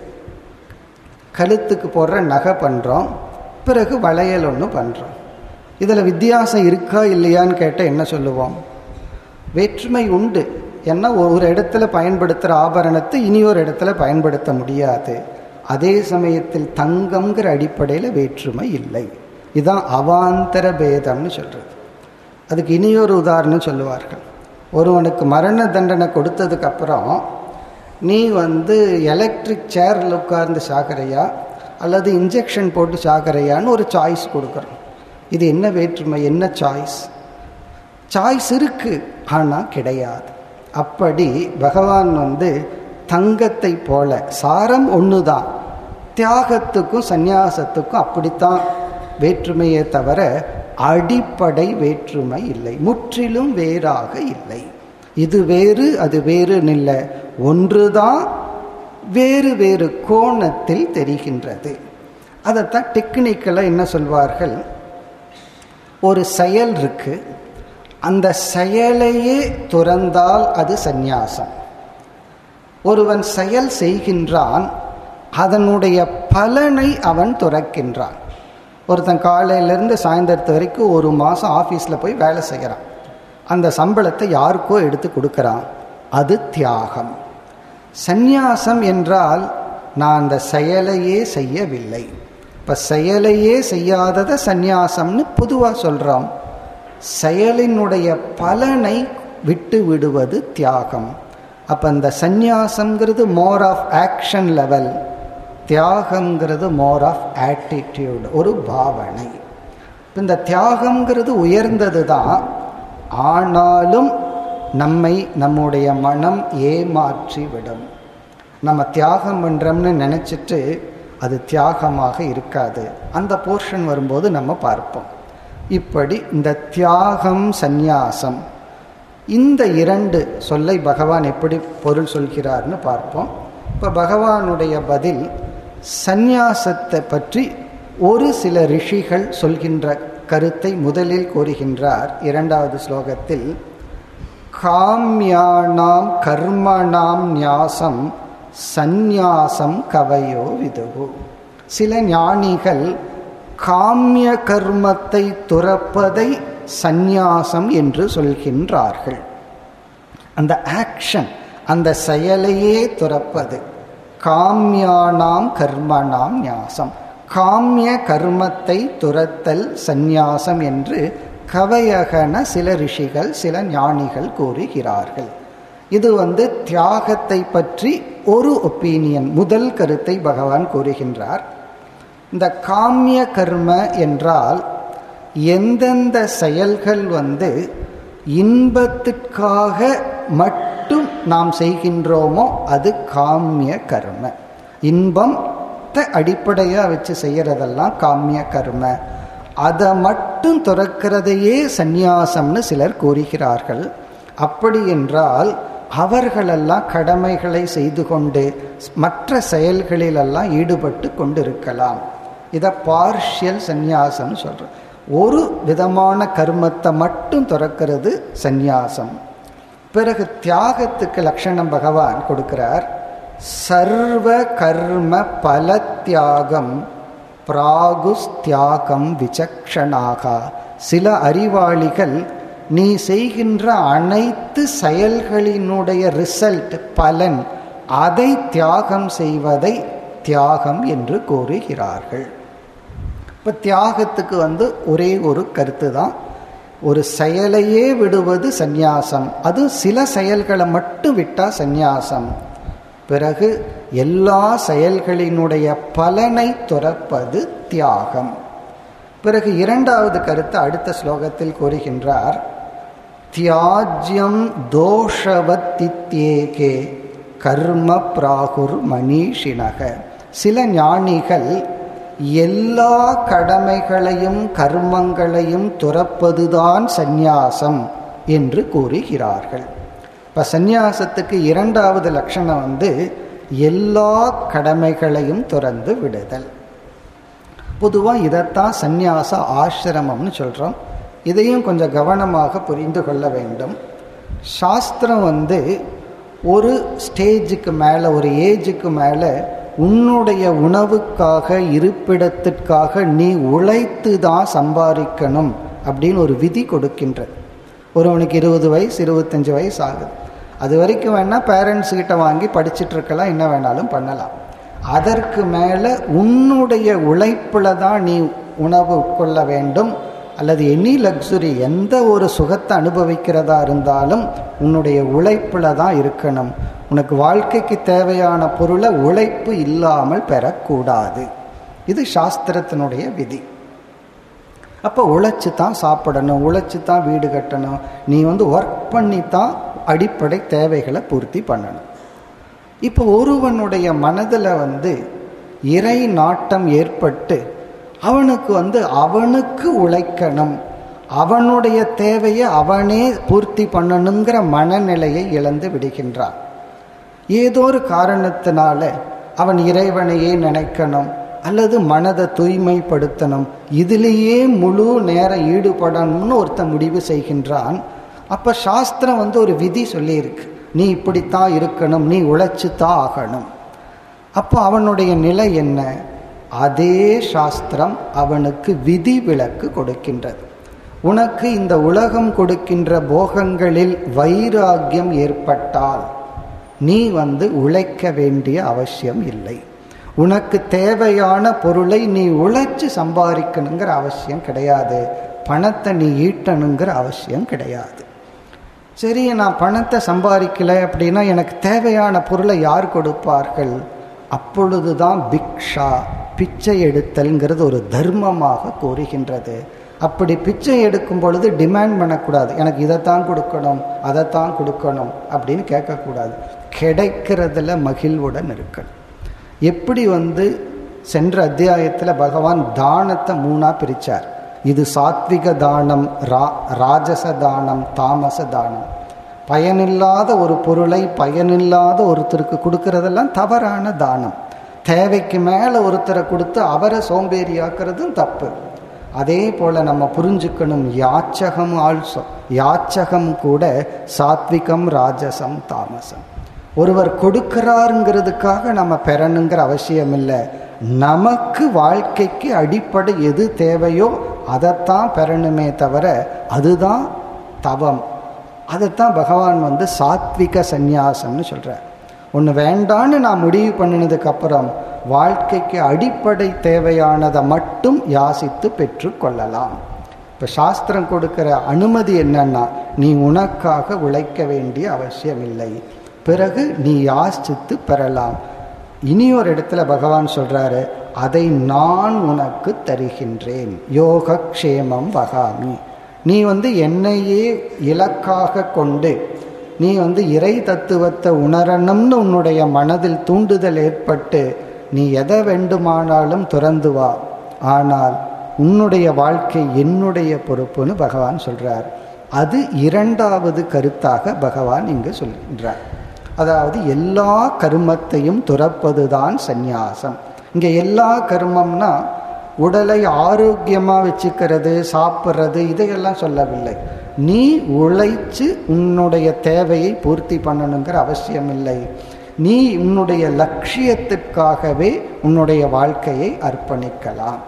கழுத்துக்கு போடுற நகை பண்ணுறோம் பிறகு வளையல் ஒன்று பண்ணுறோம் இதில் வித்தியாசம் இருக்கா இல்லையான்னு கேட்டால் என்ன சொல்லுவோம் வேற்றுமை உண்டு ஏன்னா ஒரு இடத்துல பயன்படுத்துகிற ஆபரணத்தை இனி ஒரு இடத்துல பயன்படுத்த முடியாது அதே சமயத்தில் தங்கம்ங்கிற அடிப்படையில் வேற்றுமை இல்லை இதுதான் அவாந்தர பேதம்னு சொல்கிறது அதுக்கு இனியொரு உதாரணம் சொல்லுவார்கள் ஒருவனுக்கு மரண தண்டனை கொடுத்ததுக்கப்புறம் நீ வந்து எலக்ட்ரிக் சேரில் உட்கார்ந்து சாகரையா அல்லது இன்ஜெக்ஷன் போட்டு சாகரையான்னு ஒரு சாய்ஸ் கொடுக்குறோம் இது என்ன வேற்றுமை என்ன சாய்ஸ் சாய்ஸ் இருக்கு ஆனால் கிடையாது அப்படி பகவான் வந்து தங்கத்தை போல சாரம் ஒன்று தான் தியாகத்துக்கும் சந்நியாசத்துக்கும் அப்படித்தான் வேற்றுமையே தவிர அடிப்படை வேற்றுமை இல்லை முற்றிலும் வேறாக இல்லை இது வேறு அது வேறுன்னு இல்லை ஒன்றுதான் வேறு வேறு கோணத்தில் தெரிகின்றது அதைத்தான் டெக்னிக்கலாக என்ன சொல்வார்கள் ஒரு செயல் இருக்கு அந்த செயலையே துறந்தால் அது சந்நியாசம் ஒருவன் செயல் செய்கின்றான் அதனுடைய பலனை அவன் துறக்கின்றான் ஒருத்தன் காலையிலேருந்து சாயந்தரத்து வரைக்கும் ஒரு மாதம் ஆஃபீஸில் போய் வேலை செய்கிறான் அந்த சம்பளத்தை யாருக்கோ எடுத்து கொடுக்குறான் அது தியாகம் சந்நியாசம் என்றால் நான் அந்த செயலையே செய்யவில்லை இப்போ செயலையே செய்யாததை சந்நியாசம்னு பொதுவாக சொல்கிறோம் செயலினுடைய பலனை விட்டு விடுவது தியாகம் அப்போ இந்த சந்நியாசங்கிறது மோர் ஆஃப் ஆக்ஷன் லெவல் தியாகங்கிறது மோர் ஆஃப் ஆட்டிடியூட் ஒரு பாவனை இந்த தியாகங்கிறது உயர்ந்தது தான் ஆனாலும் நம்மை நம்முடைய மனம் ஏமாற்றி விடும் நம்ம தியாகம் பண்ணுறோம்னு நினச்சிட்டு அது தியாகமாக இருக்காது அந்த போர்ஷன் வரும்போது நம்ம பார்ப்போம் இப்படி இந்த தியாகம் சந்நியாசம் இந்த இரண்டு சொல்லை பகவான் எப்படி பொருள் சொல்கிறார்னு பார்ப்போம் இப்போ பகவானுடைய பதில் சந்நியாசத்தை பற்றி ஒரு சில ரிஷிகள் சொல்கின்ற கருத்தை முதலில் கூறுகின்றார் இரண்டாவது ஸ்லோகத்தில் காமியானாம் கர்மணாம் நியாசம் சந்நியாசம் கவையோ விதுகு சில ஞானிகள் காமிய கர்மத்தை துறப்பதை சந்நியாசம் என்று சொல்கின்றார்கள் அந்த ஆக்ஷன் அந்த செயலையே துறப்பது காமியானாம் கர்மணாம் நியாசம் காமிய கர்மத்தை துரத்தல் சந்நியாசம் என்று கவையகன சில ரிஷிகள் சில ஞானிகள் கூறுகிறார்கள் இது வந்து தியாகத்தை பற்றி ஒரு ஒப்பீனியன் முதல் கருத்தை பகவான் கூறுகின்றார் இந்த காமிய கர்ம என்றால் எந்தெந்த செயல்கள் வந்து இன்பத்திற்காக மட்டும் நாம் செய்கின்றோமோ அது காமிய கர்ம இன்பத்தை அடிப்படையாக வச்சு செய்கிறதெல்லாம் காமிய கர்ம அதை மட்டும் துறக்கிறதையே சந்நியாசம்னு சிலர் கூறுகிறார்கள் அப்படி என்றால் அவர்களெல்லாம் கடமைகளை செய்து கொண்டு மற்ற செயல்களிலெல்லாம் ஈடுபட்டு கொண்டிருக்கலாம் இதை பார்ஷியல் சந்நியாசம்னு சொல்கிறோம் ஒரு விதமான கர்மத்தை மட்டும் துறக்கிறது சந்நியாசம் பிறகு தியாகத்துக்கு லட்சணம் பகவான் கொடுக்கிறார் சர்வ கர்ம பல தியாகம் பிராகுஸ் தியாகம் விசக்ஷனாக சில அறிவாளிகள் நீ செய்கின்ற அனைத்து செயல்களினுடைய ரிசல்ட் பலன் அதை தியாகம் செய்வதை தியாகம் என்று கூறுகிறார்கள் இப்போ தியாகத்துக்கு வந்து ஒரே ஒரு கருத்து தான் ஒரு செயலையே விடுவது சந்நியாசம் அது சில செயல்களை மட்டும் விட்டால் சந்நியாசம் பிறகு எல்லா செயல்களினுடைய பலனை துறப்பது தியாகம் பிறகு இரண்டாவது கருத்து அடுத்த ஸ்லோகத்தில் கூறுகின்றார் தியாஜ்யம் தோஷவத்தித்யேகே கர்ம பிராகுர் மணீஷினக சில ஞானிகள் எல்லா கடமைகளையும் கர்மங்களையும் துறப்பதுதான் சந்நியாசம் என்று கூறுகிறார்கள் இப்போ சந்நியாசத்துக்கு இரண்டாவது லட்சணம் வந்து எல்லா கடமைகளையும் துறந்து விடுதல் பொதுவாக இதைத்தான் சந்நியாச ஆசிரமம்னு சொல்கிறோம் இதையும் கொஞ்சம் கவனமாக புரிந்து கொள்ள வேண்டும் சாஸ்திரம் வந்து ஒரு ஸ்டேஜுக்கு மேலே ஒரு ஏஜுக்கு மேலே உன்னுடைய உணவுக்காக இருப்பிடத்திற்காக நீ உழைத்து தான் சம்பாதிக்கணும் அப்படின்னு ஒரு விதி கொடுக்கின்றது ஒருவனுக்கு இருபது வயசு இருபத்தஞ்சி வயசு ஆகுது அது வரைக்கும் வேணால் பேரண்ட்ஸ் கிட்ட வாங்கி படிச்சுட்டு இருக்கலாம் என்ன வேணாலும் பண்ணலாம் அதற்கு மேலே உன்னுடைய உழைப்பில் தான் நீ உணவு உட்கொள்ள வேண்டும் அல்லது எனி லக்ஸுரி எந்த ஒரு சுகத்தை அனுபவிக்கிறதா இருந்தாலும் உன்னுடைய உழைப்பில் தான் இருக்கணும் உனக்கு வாழ்க்கைக்கு தேவையான பொருளை உழைப்பு இல்லாமல் பெறக்கூடாது இது சாஸ்திரத்தினுடைய விதி அப்போ உழைச்சி தான் சாப்பிடணும் உழைச்சி தான் வீடு கட்டணும் நீ வந்து ஒர்க் பண்ணி தான் அடிப்படை தேவைகளை பூர்த்தி பண்ணணும் இப்போ ஒருவனுடைய மனதில் வந்து இறை நாட்டம் ஏற்பட்டு அவனுக்கு வந்து அவனுக்கு உழைக்கணும் அவனுடைய தேவையை அவனே பூர்த்தி பண்ணணுங்கிற மனநிலையை இழந்து விடுகின்றான் ஏதோ ஒரு காரணத்தினால அவன் இறைவனையே நினைக்கணும் அல்லது மனதை தூய்மைப்படுத்தணும் இதிலேயே முழு நேரம் ஈடுபடணும்னு ஒருத்தன் முடிவு செய்கின்றான் அப்போ சாஸ்திரம் வந்து ஒரு விதி சொல்லியிருக்கு நீ இப்படித்தான் இருக்கணும் நீ உழைச்சு தான் ஆகணும் அப்போ அவனுடைய நிலை என்ன அதே சாஸ்திரம் அவனுக்கு விதி விலக்கு கொடுக்கின்றது உனக்கு இந்த உலகம் கொடுக்கின்ற போகங்களில் வைராக்கியம் ஏற்பட்டால் நீ வந்து உழைக்க வேண்டிய அவசியம் இல்லை உனக்கு தேவையான பொருளை நீ உழைச்சு சம்பாதிக்கணுங்கிற அவசியம் கிடையாது பணத்தை நீ ஈட்டணுங்கிற அவசியம் கிடையாது சரி நான் பணத்தை சம்பாதிக்கல அப்படின்னா எனக்கு தேவையான பொருளை யார் கொடுப்பார்கள் அப்பொழுதுதான் பிக்ஷா பிச்சை எடுத்தல்ங்கிறது ஒரு தர்மமாக கூறுகின்றது அப்படி பிச்சை எடுக்கும் பொழுது டிமாண்ட் பண்ணக்கூடாது எனக்கு இதைத்தான் கொடுக்கணும் அதைத்தான் கொடுக்கணும் அப்படின்னு கேட்கக்கூடாது கிடைக்கிறதுல மகிழ்வுடன் இருக்கணும் எப்படி வந்து சென்ற அத்தியாயத்தில் பகவான் தானத்தை மூணாக பிரித்தார் இது சாத்விக தானம் ரா ராஜச தானம் தாமச தானம் பயனில்லாத ஒரு பொருளை பயனில்லாத ஒருத்தருக்கு கொடுக்கறதெல்லாம் தவறான தானம் தேவைக்கு மேலே ஒருத்தரை கொடுத்து அவரை சோம்பேறியாக்குறதும் தப்பு அதே போல் நம்ம புரிஞ்சுக்கணும் யாச்சகம் ஆல்சோ யாச்சகம் கூட சாத்விகம் ராஜசம் தாமசம் ஒருவர் கொடுக்கிறாருங்கிறதுக்காக நம்ம பெறணுங்கிற அவசியம் இல்லை நமக்கு வாழ்க்கைக்கு அடிப்படை எது தேவையோ அதைத்தான் பெறணுமே தவிர அதுதான் தவம் அதைத்தான் பகவான் வந்து சாத்விக சந்நியாசம்னு சொல்கிறார் ஒன்று வேண்டான்னு நான் முடிவு பண்ணினதுக்கப்புறம் வாழ்க்கைக்கு அடிப்படை தேவையானதை மட்டும் யாசித்து பெற்றுக்கொள்ளலாம் இப்போ சாஸ்திரம் கொடுக்கிற அனுமதி என்னன்னா நீ உனக்காக உழைக்க வேண்டிய அவசியம் இல்லை பிறகு நீ யாசித்து பெறலாம் இனி ஒரு இடத்துல பகவான் சொல்றாரு அதை நான் உனக்கு தருகின்றேன் யோகக்ஷேமம் வகாமி நீ வந்து என்னையே இலக்காக கொண்டு நீ வந்து இறை தத்துவத்தை உணரணும்னு உன்னுடைய மனதில் தூண்டுதல் ஏற்பட்டு நீ எதை வேண்டுமானாலும் துறந்து வா ஆனால் உன்னுடைய வாழ்க்கை என்னுடைய பொறுப்புன்னு பகவான் சொல்றார் அது இரண்டாவது கருத்தாக பகவான் இங்கு சொல்கின்றார் அதாவது எல்லா கர்மத்தையும் துறப்பதுதான் சந்நியாசம் இங்கே எல்லா கர்மம்னா உடலை ஆரோக்கியமாக வச்சுக்கிறது சாப்பிட்றது இதையெல்லாம் சொல்லவில்லை நீ உழைச்சு உன்னுடைய தேவையை பூர்த்தி பண்ணணுங்கிற அவசியம் இல்லை நீ உன்னுடைய லட்சியத்திற்காகவே உன்னுடைய வாழ்க்கையை அர்ப்பணிக்கலாம்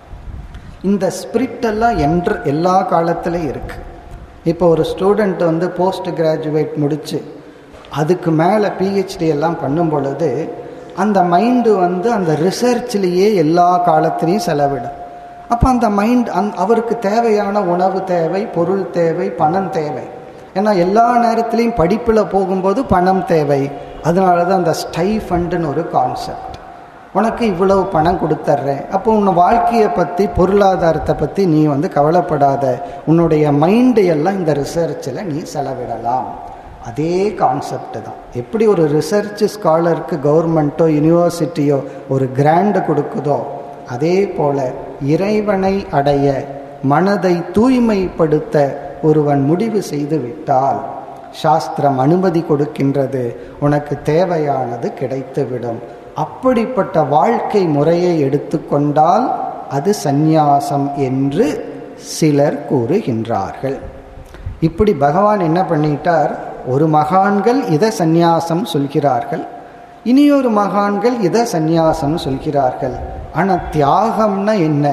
இந்த ஸ்பிரிட் எல்லாம் என்று எல்லா காலத்திலையும் இருக்கு இப்போ ஒரு ஸ்டூடெண்ட் வந்து போஸ்ட் கிராஜுவேட் முடிச்சு அதுக்கு மேலே பிஹெச்டி எல்லாம் பண்ணும் பொழுது அந்த மைண்டு வந்து அந்த ரிசர்ச்லேயே எல்லா காலத்திலையும் செலவிடும் அப்போ அந்த மைண்ட் அந் அவருக்கு தேவையான உணவு தேவை பொருள் தேவை பணம் தேவை ஏன்னா எல்லா நேரத்துலையும் படிப்பில் போகும்போது பணம் தேவை அதனால தான் அந்த ஸ்டை ஃபண்டுன்னு ஒரு கான்செப்ட் உனக்கு இவ்வளவு பணம் கொடுத்துட்றேன் அப்போ உன் வாழ்க்கையை பற்றி பொருளாதாரத்தை பற்றி நீ வந்து கவலைப்படாத உன்னுடைய மைண்டு எல்லாம் இந்த ரிசர்ச்சில் நீ செலவிடலாம் அதே கான்செப்ட் தான் எப்படி ஒரு ரிசர்ச் ஸ்காலருக்கு கவர்மெண்ட்டோ யூனிவர்சிட்டியோ ஒரு கிராண்டு கொடுக்குதோ அதே போல இறைவனை அடைய மனதை தூய்மைப்படுத்த ஒருவன் முடிவு செய்து விட்டால் சாஸ்திரம் அனுமதி கொடுக்கின்றது உனக்கு தேவையானது கிடைத்துவிடும் அப்படிப்பட்ட வாழ்க்கை முறையை எடுத்துக்கொண்டால் அது சந்நியாசம் என்று சிலர் கூறுகின்றார்கள் இப்படி பகவான் என்ன பண்ணிட்டார் ஒரு மகான்கள் இதை சந்நியாசம் சொல்கிறார்கள் இனியொரு மகான்கள் இதை சந்நியாசம் சொல்கிறார்கள் ஆனால் தியாகம்னா என்ன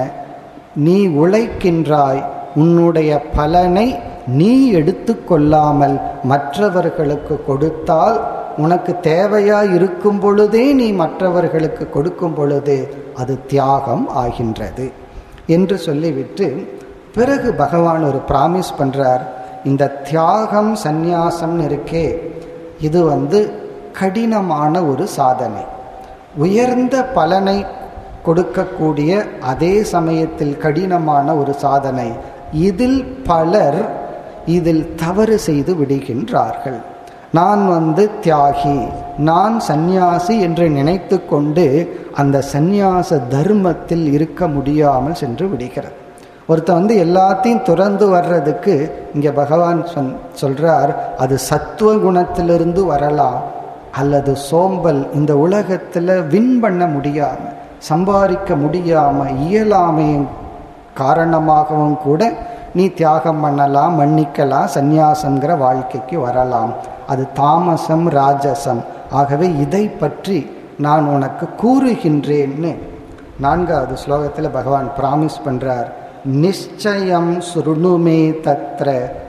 நீ உழைக்கின்றாய் உன்னுடைய பலனை நீ எடுத்துக்கொள்ளாமல் மற்றவர்களுக்கு கொடுத்தால் உனக்கு தேவையா இருக்கும் பொழுதே நீ மற்றவர்களுக்கு கொடுக்கும் பொழுது அது தியாகம் ஆகின்றது என்று சொல்லிவிட்டு பிறகு பகவான் ஒரு ப்ராமிஸ் பண்றார் இந்த தியாகம் சந்நியாசம்னு இருக்கே இது வந்து கடினமான ஒரு சாதனை உயர்ந்த பலனை கொடுக்கக்கூடிய அதே சமயத்தில் கடினமான ஒரு சாதனை இதில் பலர் இதில் தவறு செய்து விடுகின்றார்கள் நான் வந்து தியாகி நான் சந்நியாசி என்று நினைத்து கொண்டு அந்த சந்நியாச தர்மத்தில் இருக்க முடியாமல் சென்று விடுகிறது ஒருத்தன் வந்து எல்லாத்தையும் துறந்து வர்றதுக்கு இங்கே பகவான் சொன் சொல்றார் அது சத்துவ குணத்திலிருந்து வரலாம் அல்லது சோம்பல் இந்த உலகத்தில் வின் பண்ண முடியாமல் சம்பாதிக்க முடியாமல் இயலாமையின் காரணமாகவும் கூட நீ தியாகம் பண்ணலாம் மன்னிக்கலாம் சந்நியாசங்கிற வாழ்க்கைக்கு வரலாம் அது தாமசம் ராஜசம் ஆகவே இதை பற்றி நான் உனக்கு கூறுகின்றேன்னு நான்காவது ஸ்லோகத்தில் பகவான் பிராமிஸ் பண்றார் நிச்சயம் சுருணுமே தத்ர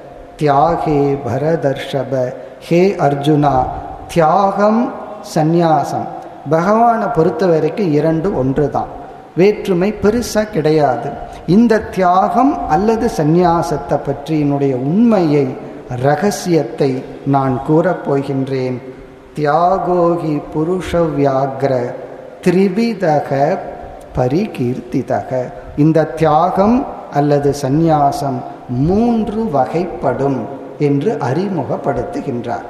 தியாகே பரதர்ஷப ஹே அர்ஜுனா தியாகம் சந்நியாசம் பகவானை பொறுத்த வரைக்கும் இரண்டு ஒன்று தான் வேற்றுமை பெருசாக கிடையாது இந்த தியாகம் அல்லது சந்நியாசத்தை பற்றியினுடைய உண்மையை ரகசியத்தை நான் கூறப்போகின்றேன் தியாகோகி புருஷ வியாகிர திரிவிதக பரிகீர்த்திதக இந்த தியாகம் அல்லது சந்நியாசம் மூன்று வகைப்படும் என்று அறிமுகப்படுத்துகின்றார்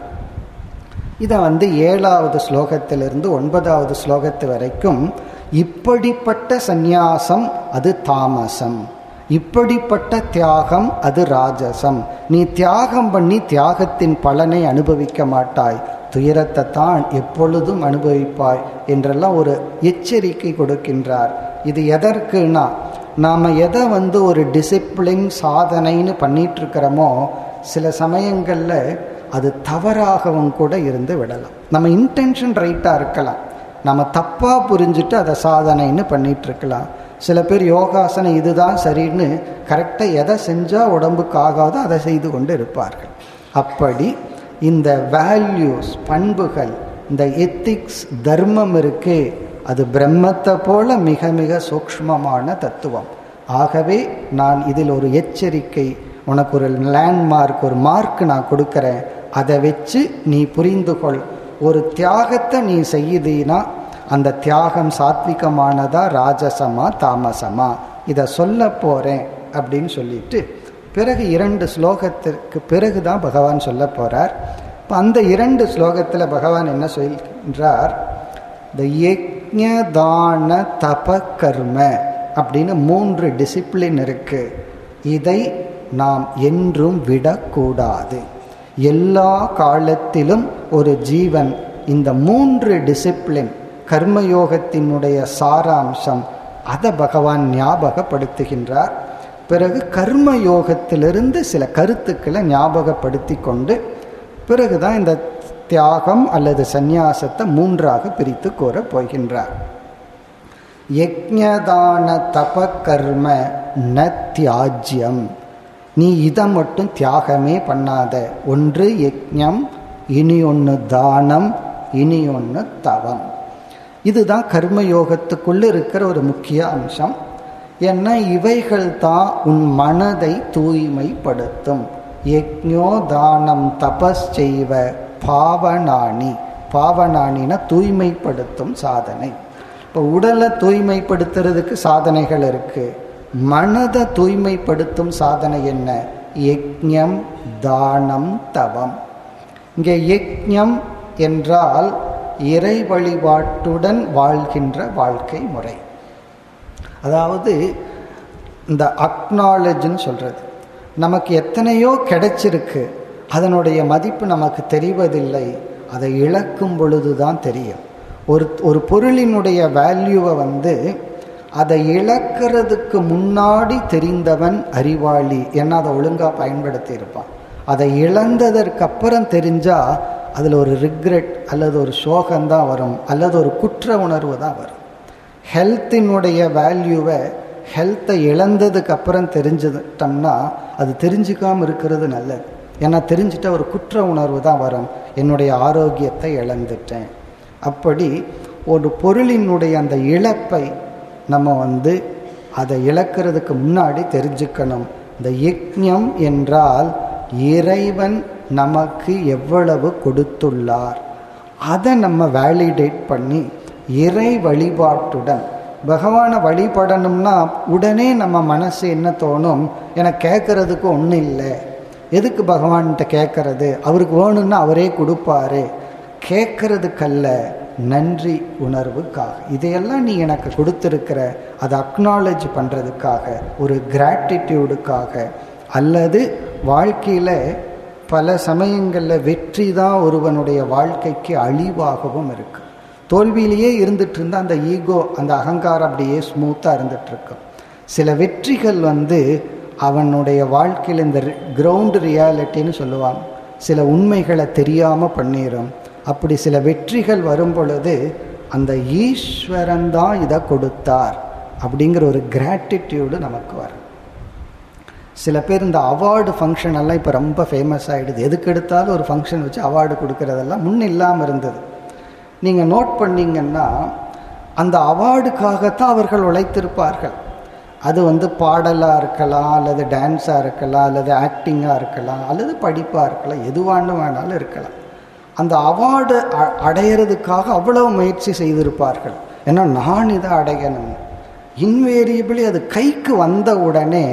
இதை வந்து ஏழாவது ஸ்லோகத்திலிருந்து ஒன்பதாவது ஸ்லோகத்து வரைக்கும் இப்படிப்பட்ட சந்நியாசம் அது தாமசம் இப்படிப்பட்ட தியாகம் அது ராஜசம் நீ தியாகம் பண்ணி தியாகத்தின் பலனை அனுபவிக்க மாட்டாய் துயரத்தை தான் எப்பொழுதும் அனுபவிப்பாய் என்றெல்லாம் ஒரு எச்சரிக்கை கொடுக்கின்றார் இது எதற்குனா நாம் எதை வந்து ஒரு டிசிப்ளின் சாதனைன்னு பண்ணிட்டு இருக்கிறோமோ சில சமயங்களில் அது தவறாகவும் கூட இருந்து விடலாம் நம்ம இன்டென்ஷன் ரைட்டாக இருக்கலாம் நம்ம தப்பாக புரிஞ்சுட்டு அதை சாதனைன்னு பண்ணிட்டு இருக்கலாம் சில பேர் யோகாசனம் இதுதான் சரின்னு கரெக்டாக எதை செஞ்சால் உடம்புக்கு ஆகாதோ அதை செய்து கொண்டு இருப்பார்கள் அப்படி இந்த வேல்யூஸ் பண்புகள் இந்த எத்திக்ஸ் தர்மம் இருக்கே அது பிரம்மத்தை போல மிக மிக சூக்ஷ்மமான தத்துவம் ஆகவே நான் இதில் ஒரு எச்சரிக்கை உனக்கு ஒரு லேண்ட்மார்க் ஒரு மார்க் நான் கொடுக்குறேன் அதை வச்சு நீ புரிந்து கொள் ஒரு தியாகத்தை நீ செய்யுதீனா அந்த தியாகம் சாத்விகமானதா ராஜசமா தாமசமா இதை சொல்ல போகிறேன் அப்படின்னு சொல்லிட்டு பிறகு இரண்டு ஸ்லோகத்திற்கு பிறகு தான் பகவான் சொல்ல போகிறார் இப்போ அந்த இரண்டு ஸ்லோகத்தில் பகவான் என்ன சொல்கின்றார் இந்த யஜ்ஞதான தப கர்ம அப்படின்னு மூன்று டிசிப்ளின் இருக்கு இதை நாம் என்றும் விடக்கூடாது எல்லா காலத்திலும் ஒரு ஜீவன் இந்த மூன்று டிசிப்ளின் கர்மயோகத்தினுடைய சாராம்சம் அதை பகவான் ஞாபகப்படுத்துகின்றார் பிறகு கர்மயோகத்திலிருந்து சில கருத்துக்களை ஞாபகப்படுத்தி கொண்டு பிறகுதான் இந்த தியாகம் அல்லது சந்நியாசத்தை மூன்றாக பிரித்து கூற போகின்றார் யஜ்ஞதான தப கர்ம ந தியாஜ்யம் நீ இதை மட்டும் தியாகமே பண்ணாத ஒன்று யஜ்ஞம் இனி ஒன்று தானம் இனி ஒன்று தவம் இதுதான் கர்மயோகத்துக்குள்ள இருக்கிற ஒரு முக்கிய அம்சம் ஏன்னா இவைகள் தான் உன் மனதை தூய்மைப்படுத்தும் யஜ்ஞோ தானம் தபஸ் செய்வ பாவனானி பாவனானினா தூய்மைப்படுத்தும் சாதனை இப்போ உடலை தூய்மைப்படுத்துறதுக்கு சாதனைகள் இருக்கு மனதை தூய்மைப்படுத்தும் சாதனை என்ன யஜ்ஞம் தானம் தவம் இங்கே யக்ஞம் என்றால் இறை வழிபாட்டுடன் வாழ்கின்ற வாழ்க்கை முறை அதாவது இந்த அக்னாலஜ்னு சொல்கிறது நமக்கு எத்தனையோ கிடைச்சிருக்கு அதனுடைய மதிப்பு நமக்கு தெரிவதில்லை அதை இழக்கும் பொழுது தான் தெரியும் ஒரு ஒரு பொருளினுடைய வேல்யூவை வந்து அதை இழக்கிறதுக்கு முன்னாடி தெரிந்தவன் அறிவாளி ஏன்னா அதை ஒழுங்காக பயன்படுத்தி இருப்பான் அதை இழந்ததற்கு அப்புறம் தெரிஞ்சால் அதில் ஒரு ரிக்ரெட் அல்லது ஒரு சோகம்தான் வரும் அல்லது ஒரு குற்ற உணர்வு தான் வரும் ஹெல்த்தினுடைய வேல்யூவை ஹெல்த்தை இழந்ததுக்கு அப்புறம் தெரிஞ்சுட்டோம்னா அது தெரிஞ்சுக்காமல் இருக்கிறது நல்லது ஏன்னா தெரிஞ்சிட்ட ஒரு குற்ற உணர்வு தான் வரும் என்னுடைய ஆரோக்கியத்தை இழந்துட்டேன் அப்படி ஒரு பொருளினுடைய அந்த இழப்பை நம்ம வந்து அதை இழக்கிறதுக்கு முன்னாடி தெரிஞ்சுக்கணும் இந்த யக்ஞம் என்றால் இறைவன் நமக்கு எவ்வளவு கொடுத்துள்ளார் அதை நம்ம வேலிடேட் பண்ணி இறை வழிபாட்டுடன் பகவானை வழிபடணும்னா உடனே நம்ம மனசு என்ன தோணும் எனக்கு கேட்கறதுக்கு ஒன்றும் இல்லை எதுக்கு பகவான்கிட்ட கேட்கறது அவருக்கு வேணும்னா அவரே கொடுப்பாரு கேட்கறதுக்கல்ல நன்றி உணர்வுக்காக இதையெல்லாம் நீ எனக்கு கொடுத்துருக்கிற அதை அக்னாலேஜ் பண்ணுறதுக்காக ஒரு கிராட்டிடியூடுக்காக அல்லது வாழ்க்கையில் பல சமயங்களில் வெற்றி தான் ஒருவனுடைய வாழ்க்கைக்கு அழிவாகவும் இருக்கு தோல்வியிலேயே இருந்துட்டு இருந்தால் அந்த ஈகோ அந்த அகங்காரம் அப்படியே ஸ்மூத்தாக இருந்துட்டு இருக்கும் சில வெற்றிகள் வந்து அவனுடைய வாழ்க்கையில் இந்த கிரவுண்டு ரியாலிட்டின்னு சொல்லுவாங்க சில உண்மைகளை தெரியாமல் பண்ணிடும் அப்படி சில வெற்றிகள் வரும் பொழுது அந்த ஈஸ்வரன் தான் இதை கொடுத்தார் அப்படிங்கிற ஒரு கிராட்டிடியூடு நமக்கு வரும் சில பேர் இந்த அவார்டு ஃபங்க்ஷன் எல்லாம் இப்போ ரொம்ப ஃபேமஸ் ஆகிடுது எதுக்கு எடுத்தாலும் ஒரு ஃபங்க்ஷன் வச்சு அவார்டு கொடுக்கறதெல்லாம் முன்ன இல்லாமல் இருந்தது நீங்கள் நோட் பண்ணிங்கன்னா அந்த அவார்டுக்காகத்தான் அவர்கள் உழைத்திருப்பார்கள் அது வந்து பாடலாக இருக்கலாம் அல்லது டான்ஸாக இருக்கலாம் அல்லது ஆக்டிங்காக இருக்கலாம் அல்லது படிப்பாக இருக்கலாம் எதுவான்னு வேணாலும் இருக்கலாம் அந்த அவார்டு அடையிறதுக்காக அவ்வளவு முயற்சி செய்திருப்பார்கள் ஏன்னா நான் இதை அடையணும் இன்வேரியபிளி அது கைக்கு வந்த உடனே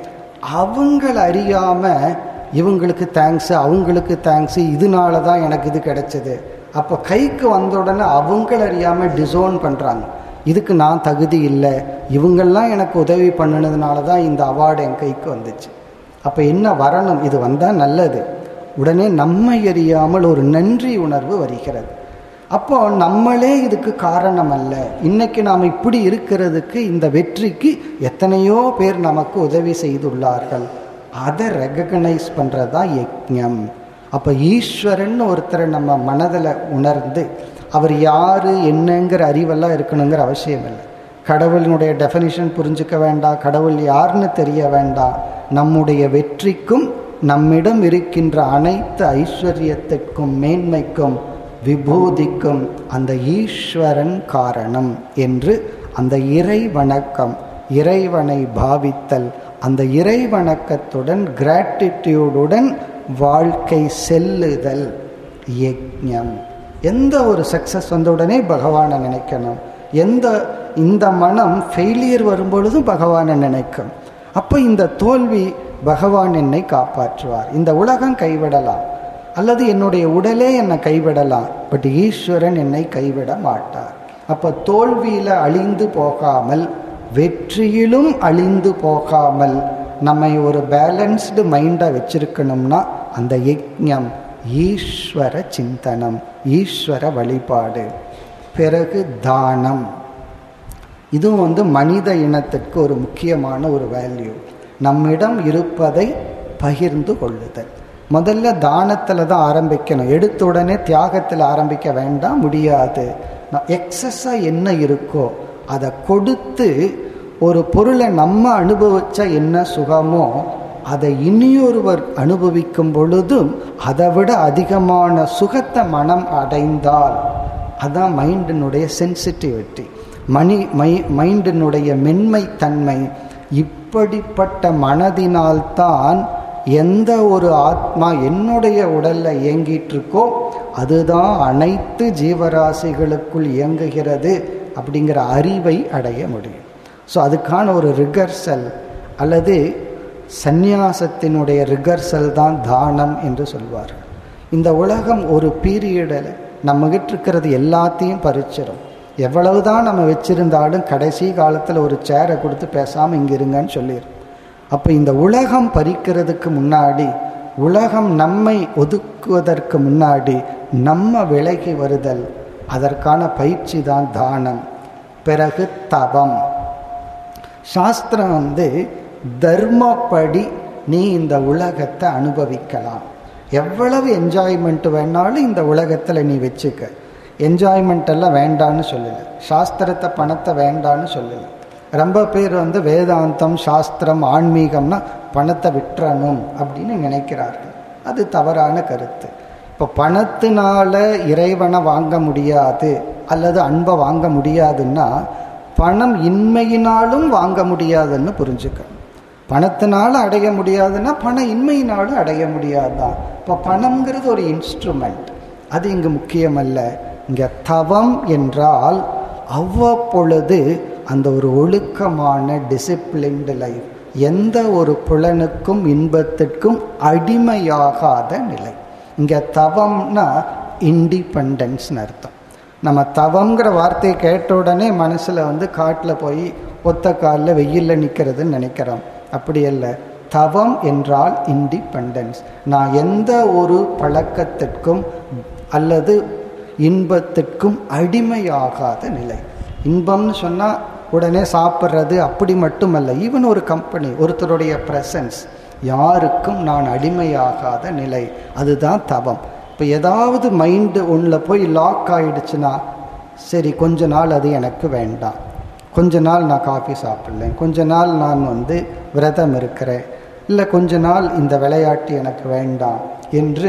அவங்கள அறியாமல் இவங்களுக்கு தேங்க்ஸு அவங்களுக்கு தேங்க்ஸு இதனால தான் எனக்கு இது கிடைச்சது அப்போ கைக்கு வந்த உடனே அவங்கள அறியாமல் டிசோன் பண்ணுறாங்க இதுக்கு நான் தகுதி இல்லை இவங்கெல்லாம் எனக்கு உதவி பண்ணினதுனால தான் இந்த அவார்டு என் கைக்கு வந்துச்சு அப்போ என்ன வரணும் இது வந்தால் நல்லது உடனே நம்மை அறியாமல் ஒரு நன்றி உணர்வு வருகிறது அப்போ நம்மளே இதுக்கு காரணம் அல்ல இன்னைக்கு நாம் இப்படி இருக்கிறதுக்கு இந்த வெற்றிக்கு எத்தனையோ பேர் நமக்கு உதவி செய்துள்ளார்கள் அதை ரெகக்னைஸ் பண்ணுறது தான் யஜ்ஞம் அப்போ ஈஸ்வரன் ஒருத்தரை நம்ம மனதில் உணர்ந்து அவர் யார் என்னங்கிற அறிவெல்லாம் இருக்கணுங்கிற அவசியம் இல்லை கடவுளினுடைய டெஃபனிஷன் புரிஞ்சுக்க வேண்டாம் கடவுள் யாருன்னு தெரிய வேண்டாம் நம்முடைய வெற்றிக்கும் நம்மிடம் இருக்கின்ற அனைத்து ஐஸ்வர்யத்திற்கும் மேன்மைக்கும் விபூதிக்கும் அந்த ஈஸ்வரன் காரணம் என்று அந்த இறை வணக்கம் இறைவனை பாவித்தல் அந்த இறை வணக்கத்துடன் கிராட்டிடியூடுடன் வாழ்க்கை செல்லுதல் யஜ்ஞம் எந்த ஒரு சக்சஸ் வந்த உடனே பகவானை நினைக்கணும் எந்த இந்த மனம் ஃபெயிலியர் வரும்பொழுதும் பகவானை நினைக்கும் அப்போ இந்த தோல்வி பகவான் என்னை காப்பாற்றுவார் இந்த உலகம் கைவிடலாம் அல்லது என்னுடைய உடலே என்னை கைவிடலாம் பட் ஈஸ்வரன் என்னை கைவிட மாட்டார் அப்போ தோல்வியில் அழிந்து போகாமல் வெற்றியிலும் அழிந்து போகாமல் நம்மை ஒரு பேலன்ஸ்டு மைண்டாக வச்சிருக்கணும்னா அந்த யஜ்ஞம் ஈஸ்வர சிந்தனம் ஈஸ்வர வழிபாடு பிறகு தானம் இதுவும் வந்து மனித இனத்திற்கு ஒரு முக்கியமான ஒரு வேல்யூ நம்மிடம் இருப்பதை பகிர்ந்து கொள்ளுதல் முதல்ல தானத்தில் தான் ஆரம்பிக்கணும் எடுத்த உடனே தியாகத்தில் ஆரம்பிக்க வேண்டாம் முடியாது எக்ஸஸாக என்ன இருக்கோ அதை கொடுத்து ஒரு பொருளை நம்ம அனுபவிச்சா என்ன சுகமோ அதை இனியொருவர் அனுபவிக்கும் பொழுதும் அதை விட அதிகமான சுகத்தை மனம் அடைந்தால் அதான் மைண்டினுடைய சென்சிட்டிவிட்டி மணி மை மைண்டினுடைய மென்மைத்தன்மை இப்படிப்பட்ட மனதினால்தான் எந்த ஒரு ஆத்மா என்னுடைய உடல்ல இயங்கிட்டு இருக்கோ அதுதான் அனைத்து ஜீவராசிகளுக்குள் இயங்குகிறது அப்படிங்கிற அறிவை அடைய முடியும் ஸோ அதுக்கான ஒரு ரிகர்சல் அல்லது சந்நியாசத்தினுடைய ரிகர்சல் தான் தானம் என்று சொல்வார்கள் இந்த உலகம் ஒரு பீரியடில் நம்மகிட்ட இருக்கிறது எல்லாத்தையும் பறிச்சிடும் எவ்வளவுதான் நம்ம வச்சிருந்தாலும் கடைசி காலத்தில் ஒரு சேரை கொடுத்து பேசாமல் இங்கே இருங்கன்னு சொல்லிடும் அப்போ இந்த உலகம் பறிக்கிறதுக்கு முன்னாடி உலகம் நம்மை ஒதுக்குவதற்கு முன்னாடி நம்ம விலகி வருதல் அதற்கான பயிற்சி தான் தானம் பிறகு தவம் சாஸ்திரம் வந்து தர்மப்படி நீ இந்த உலகத்தை அனுபவிக்கலாம் எவ்வளவு என்ஜாய்மெண்ட் வேணாலும் இந்த உலகத்தில் நீ வச்சுக்க என்ஜாய்மெண்ட் எல்லாம் வேண்டான்னு சொல்லலை சாஸ்திரத்தை பணத்தை வேண்டான்னு சொல்லலை ரொம்ப பேர் வந்து வேதாந்தம் சாஸ்திரம் ஆன்மீகம்னா பணத்தை விட்டுறணும் அப்படின்னு நினைக்கிறார்கள் அது தவறான கருத்து இப்போ பணத்தினால இறைவனை வாங்க முடியாது அல்லது அன்பை வாங்க முடியாதுன்னா பணம் இன்மையினாலும் வாங்க முடியாதுன்னு புரிஞ்சுக்கணும் பணத்தினால அடைய முடியாதுன்னா பண இன்மையினாலும் அடைய முடியாதுதான் இப்போ பணம்ங்கிறது ஒரு இன்ஸ்ட்ருமெண்ட் அது இங்கு முக்கியமல்ல இங்கே தவம் என்றால் அவ்வப்பொழுது அந்த ஒரு ஒழுக்கமான டிசிப்ளின்டு லைஃப் எந்த ஒரு புலனுக்கும் இன்பத்திற்கும் அடிமையாகாத நிலை இங்கே தவம்னா இண்டிபெண்டன்ஸ்னு அர்த்தம் நம்ம தவங்கிற வார்த்தையை கேட்ட உடனே மனசில் வந்து காட்டில் போய் ஒத்த காலில் வெயிலில் நிற்கிறதுன்னு நினைக்கிறோம் அப்படி அல்ல தவம் என்றால் இண்டிபெண்டன்ஸ் நான் எந்த ஒரு பழக்கத்திற்கும் அல்லது இன்பத்திற்கும் அடிமையாகாத நிலை இன்பம்னு சொன்னால் உடனே சாப்பிட்றது அப்படி மட்டுமல்ல ஈவன் ஒரு கம்பெனி ஒருத்தருடைய ப்ரெசன்ஸ் யாருக்கும் நான் அடிமையாகாத நிலை அதுதான் தவம் இப்போ ஏதாவது மைண்டு ஒன்றில் போய் லாக் ஆயிடுச்சுன்னா சரி கொஞ்ச நாள் அது எனக்கு வேண்டாம் கொஞ்ச நாள் நான் காஃபி சாப்பிட்லேன் கொஞ்ச நாள் நான் வந்து விரதம் இருக்கிறேன் இல்லை கொஞ்ச நாள் இந்த விளையாட்டு எனக்கு வேண்டாம் என்று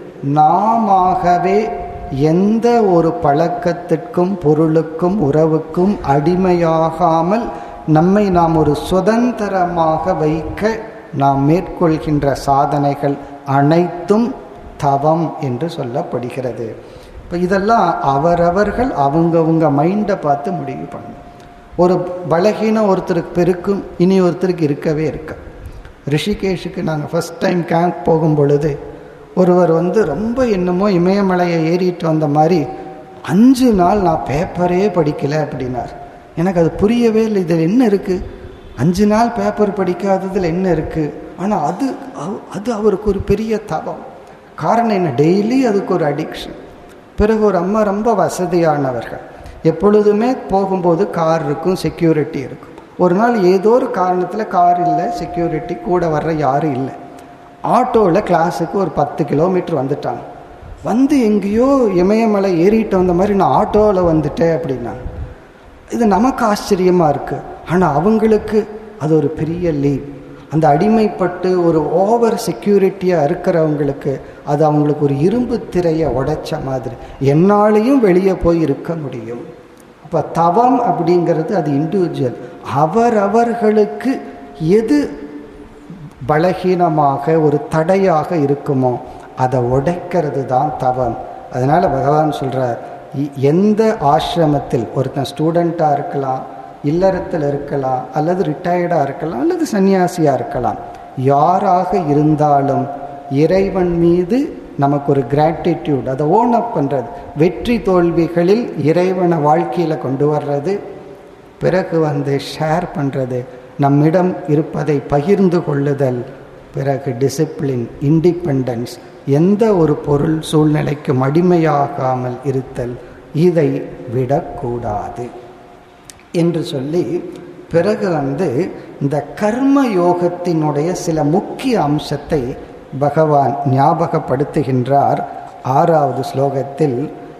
நாமவே எந்த ஒரு பழக்கத்திற்கும் பொருளுக்கும் உறவுக்கும் அடிமையாகாமல் நம்மை நாம் ஒரு சுதந்திரமாக வைக்க நாம் மேற்கொள்கின்ற சாதனைகள் அனைத்தும் தவம் என்று சொல்லப்படுகிறது இப்போ இதெல்லாம் அவரவர்கள் அவங்கவுங்க மைண்டை பார்த்து முடிவு பண்ணணும் ஒரு பலகீனம் ஒருத்தருக்கு பெருக்கும் இனி ஒருத்தருக்கு இருக்கவே இருக்க ரிஷிகேஷுக்கு நாங்கள் ஃபஸ்ட் டைம் கேம்ப் போகும் பொழுது ஒருவர் வந்து ரொம்ப என்னமோ இமயமலையை ஏறிட்டு வந்த மாதிரி அஞ்சு நாள் நான் பேப்பரே படிக்கலை அப்படின்னார் எனக்கு அது புரியவே இல்லை இதில் என்ன இருக்குது அஞ்சு நாள் பேப்பர் படிக்காததில் என்ன இருக்குது ஆனால் அது அது அவருக்கு ஒரு பெரிய தவம் காரணம் என்ன டெய்லி அதுக்கு ஒரு அடிக்ஷன் பிறகு ஒரு அம்மா ரொம்ப வசதியானவர்கள் எப்பொழுதுமே போகும்போது கார் இருக்கும் செக்யூரிட்டி இருக்கும் ஒரு நாள் ஏதோ ஒரு காரணத்தில் கார் இல்லை செக்யூரிட்டி கூட வர்ற யாரும் இல்லை ஆட்டோவில் கிளாஸுக்கு ஒரு பத்து கிலோமீட்டர் வந்துட்டாங்க வந்து எங்கேயோ இமயமலை ஏறிட்டு வந்த மாதிரி நான் ஆட்டோவில் வந்துட்டேன் அப்படின்னா இது நமக்கு ஆச்சரியமாக இருக்குது ஆனால் அவங்களுக்கு அது ஒரு பெரிய லீவ் அந்த அடிமைப்பட்டு ஒரு ஓவர் செக்யூரிட்டியாக இருக்கிறவங்களுக்கு அது அவங்களுக்கு ஒரு இரும்பு திரையை உடைச்ச மாதிரி என்னாலையும் வெளியே போய் இருக்க முடியும் அப்போ தவம் அப்படிங்கிறது அது இண்டிவிஜுவல் அவரவர்களுக்கு எது பலகீனமாக ஒரு தடையாக இருக்குமோ அதை உடைக்கிறது தான் தவம் அதனால் பகவான் சொல்கிறார் எந்த ஆசிரமத்தில் ஒருத்தன் ஸ்டூடெண்ட்டாக இருக்கலாம் இல்லறத்தில் இருக்கலாம் அல்லது ரிட்டையர்டாக இருக்கலாம் அல்லது சன்னியாசியாக இருக்கலாம் யாராக இருந்தாலும் இறைவன் மீது நமக்கு ஒரு கிராட்டிடியூட் அதை ஓன் அப் பண்ணுறது வெற்றி தோல்விகளில் இறைவனை வாழ்க்கையில் கொண்டு வர்றது பிறகு வந்து ஷேர் பண்ணுறது நம்மிடம் இருப்பதை பகிர்ந்து கொள்ளுதல் பிறகு டிசிப்ளின் இண்டிபெண்டன்ஸ் எந்த ஒரு பொருள் சூழ்நிலைக்கும் அடிமையாகாமல் இருத்தல் இதை விடக்கூடாது என்று சொல்லி பிறகு வந்து இந்த கர்ம யோகத்தினுடைய சில முக்கிய அம்சத்தை பகவான் ஞாபகப்படுத்துகின்றார் ஆறாவது ஸ்லோகத்தில்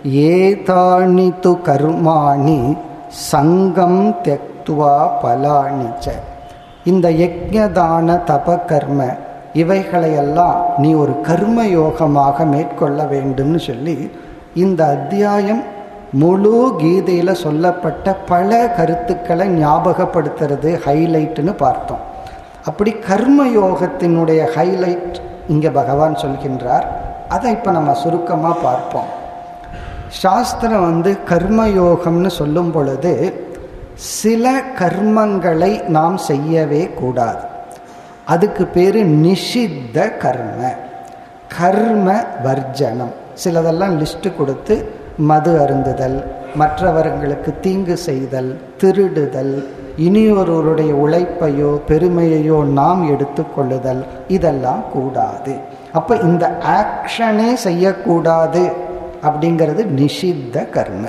ஏதாணி து கர்மாணி சங்கம் தெக்துவா பலாணிச்ச இந்த யஜ்ஞதான தப கர்ம இவைகளையெல்லாம் நீ ஒரு கர்ம யோகமாக மேற்கொள்ள வேண்டும்னு சொல்லி இந்த அத்தியாயம் முழு கீதையில் சொல்லப்பட்ட பல கருத்துக்களை ஞாபகப்படுத்துறது ஹைலைட்டுன்னு பார்த்தோம் அப்படி கர்ம யோகத்தினுடைய ஹைலைட் இங்கே பகவான் சொல்கின்றார் அதை இப்போ நம்ம சுருக்கமாக பார்ப்போம் சாஸ்திரம் வந்து கர்மயோகம்னு சொல்லும் பொழுது சில கர்மங்களை நாம் செய்யவே கூடாது அதுக்கு பேர் நிஷித்த கர்ம கர்ம வர்ஜனம் சிலதெல்லாம் லிஸ்ட் கொடுத்து மது அருந்துதல் மற்றவர்களுக்கு தீங்கு செய்தல் திருடுதல் இனியொருவருடைய உழைப்பையோ பெருமையையோ நாம் எடுத்துக்கொள்ளுதல் இதெல்லாம் கூடாது அப்ப இந்த ஆக்ஷனே செய்யக்கூடாது அப்படிங்கிறது நிஷித்த கர்ம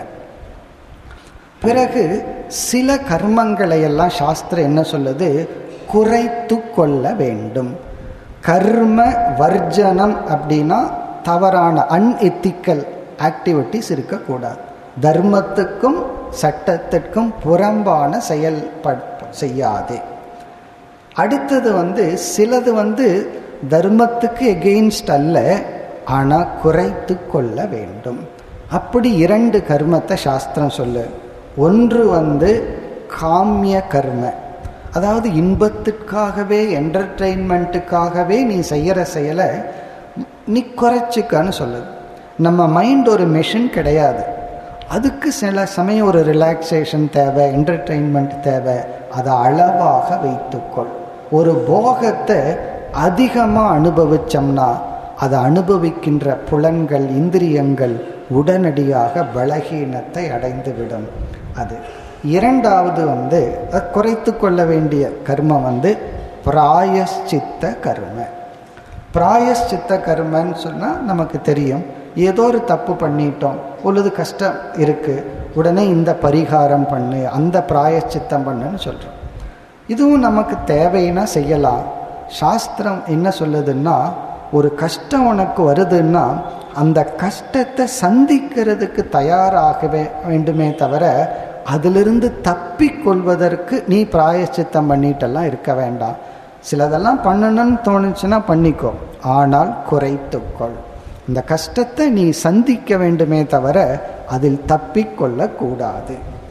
பிறகு சில கர்மங்களை எல்லாம் சாஸ்திரம் என்ன சொல்லுது குறைத்து கொள்ள வேண்டும் கர்ம வர்ஜனம் அப்படின்னா தவறான அன்எத்திக்கல் ஆக்டிவிட்டிஸ் இருக்கக்கூடாது தர்மத்துக்கும் சட்டத்திற்கும் புறம்பான செயல்பட செய்யாது அடுத்தது வந்து சிலது வந்து தர்மத்துக்கு எகெயின்ஸ்ட் அல்ல ஆனால் குறைத்து கொள்ள வேண்டும் அப்படி இரண்டு கர்மத்தை சாஸ்திரம் சொல்லு ஒன்று வந்து காமிய கர்ம அதாவது இன்பத்துக்காகவே என்டர்டெயின்மெண்ட்டுக்காகவே நீ செய்கிற செயலை நீ குறைச்சிக்கன்னு சொல்லுது நம்ம மைண்ட் ஒரு மெஷின் கிடையாது அதுக்கு சில சமயம் ஒரு ரிலாக்ஸேஷன் தேவை என்டர்டெயின்மெண்ட் தேவை அதை அளவாக வைத்துக்கொள் ஒரு போகத்தை அதிகமாக அனுபவிச்சோம்னா அதை அனுபவிக்கின்ற புலன்கள் இந்திரியங்கள் உடனடியாக பலகீனத்தை அடைந்துவிடும் அது இரண்டாவது வந்து குறைத்து கொள்ள வேண்டிய கர்மம் வந்து பிராயஷ்சித்த கர்ம பிராயஷ்சித்த கர்மன்னு சொன்னால் நமக்கு தெரியும் ஏதோ ஒரு தப்பு பண்ணிட்டோம் பொழுது கஷ்டம் இருக்குது உடனே இந்த பரிகாரம் பண்ணு அந்த பிராயச்சித்தம் பண்ணுன்னு சொல்கிறோம் இதுவும் நமக்கு தேவைன்னா செய்யலாம் சாஸ்திரம் என்ன சொல்லுதுன்னா ஒரு கஷ்டம் உனக்கு வருதுன்னா அந்த கஷ்டத்தை சந்திக்கிறதுக்கு தயாராகவே வேண்டுமே தவிர அதிலிருந்து தப்பிக்கொள்வதற்கு நீ பிராயச்சித்தம் பண்ணிட்டெல்லாம் இருக்க வேண்டாம் சிலதெல்லாம் பண்ணணும்னு தோணுச்சுன்னா பண்ணிக்கோ ஆனால் குறைத்துக்கொள் இந்த கஷ்டத்தை நீ சந்திக்க வேண்டுமே தவிர அதில் தப்பிக்கொள்ளக்கூடாது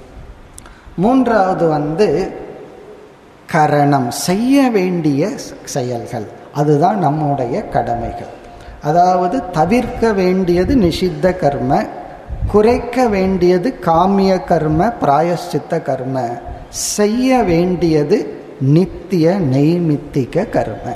மூன்றாவது வந்து கரணம் செய்ய வேண்டிய செயல்கள் அதுதான் நம்முடைய கடமைகள் அதாவது தவிர்க்க வேண்டியது நிஷித்த கர்ம குறைக்க வேண்டியது காமிய கர்ம பிராயஷ்சித்த கர்ம செய்ய வேண்டியது நித்திய நெய்மித்திக கர்ம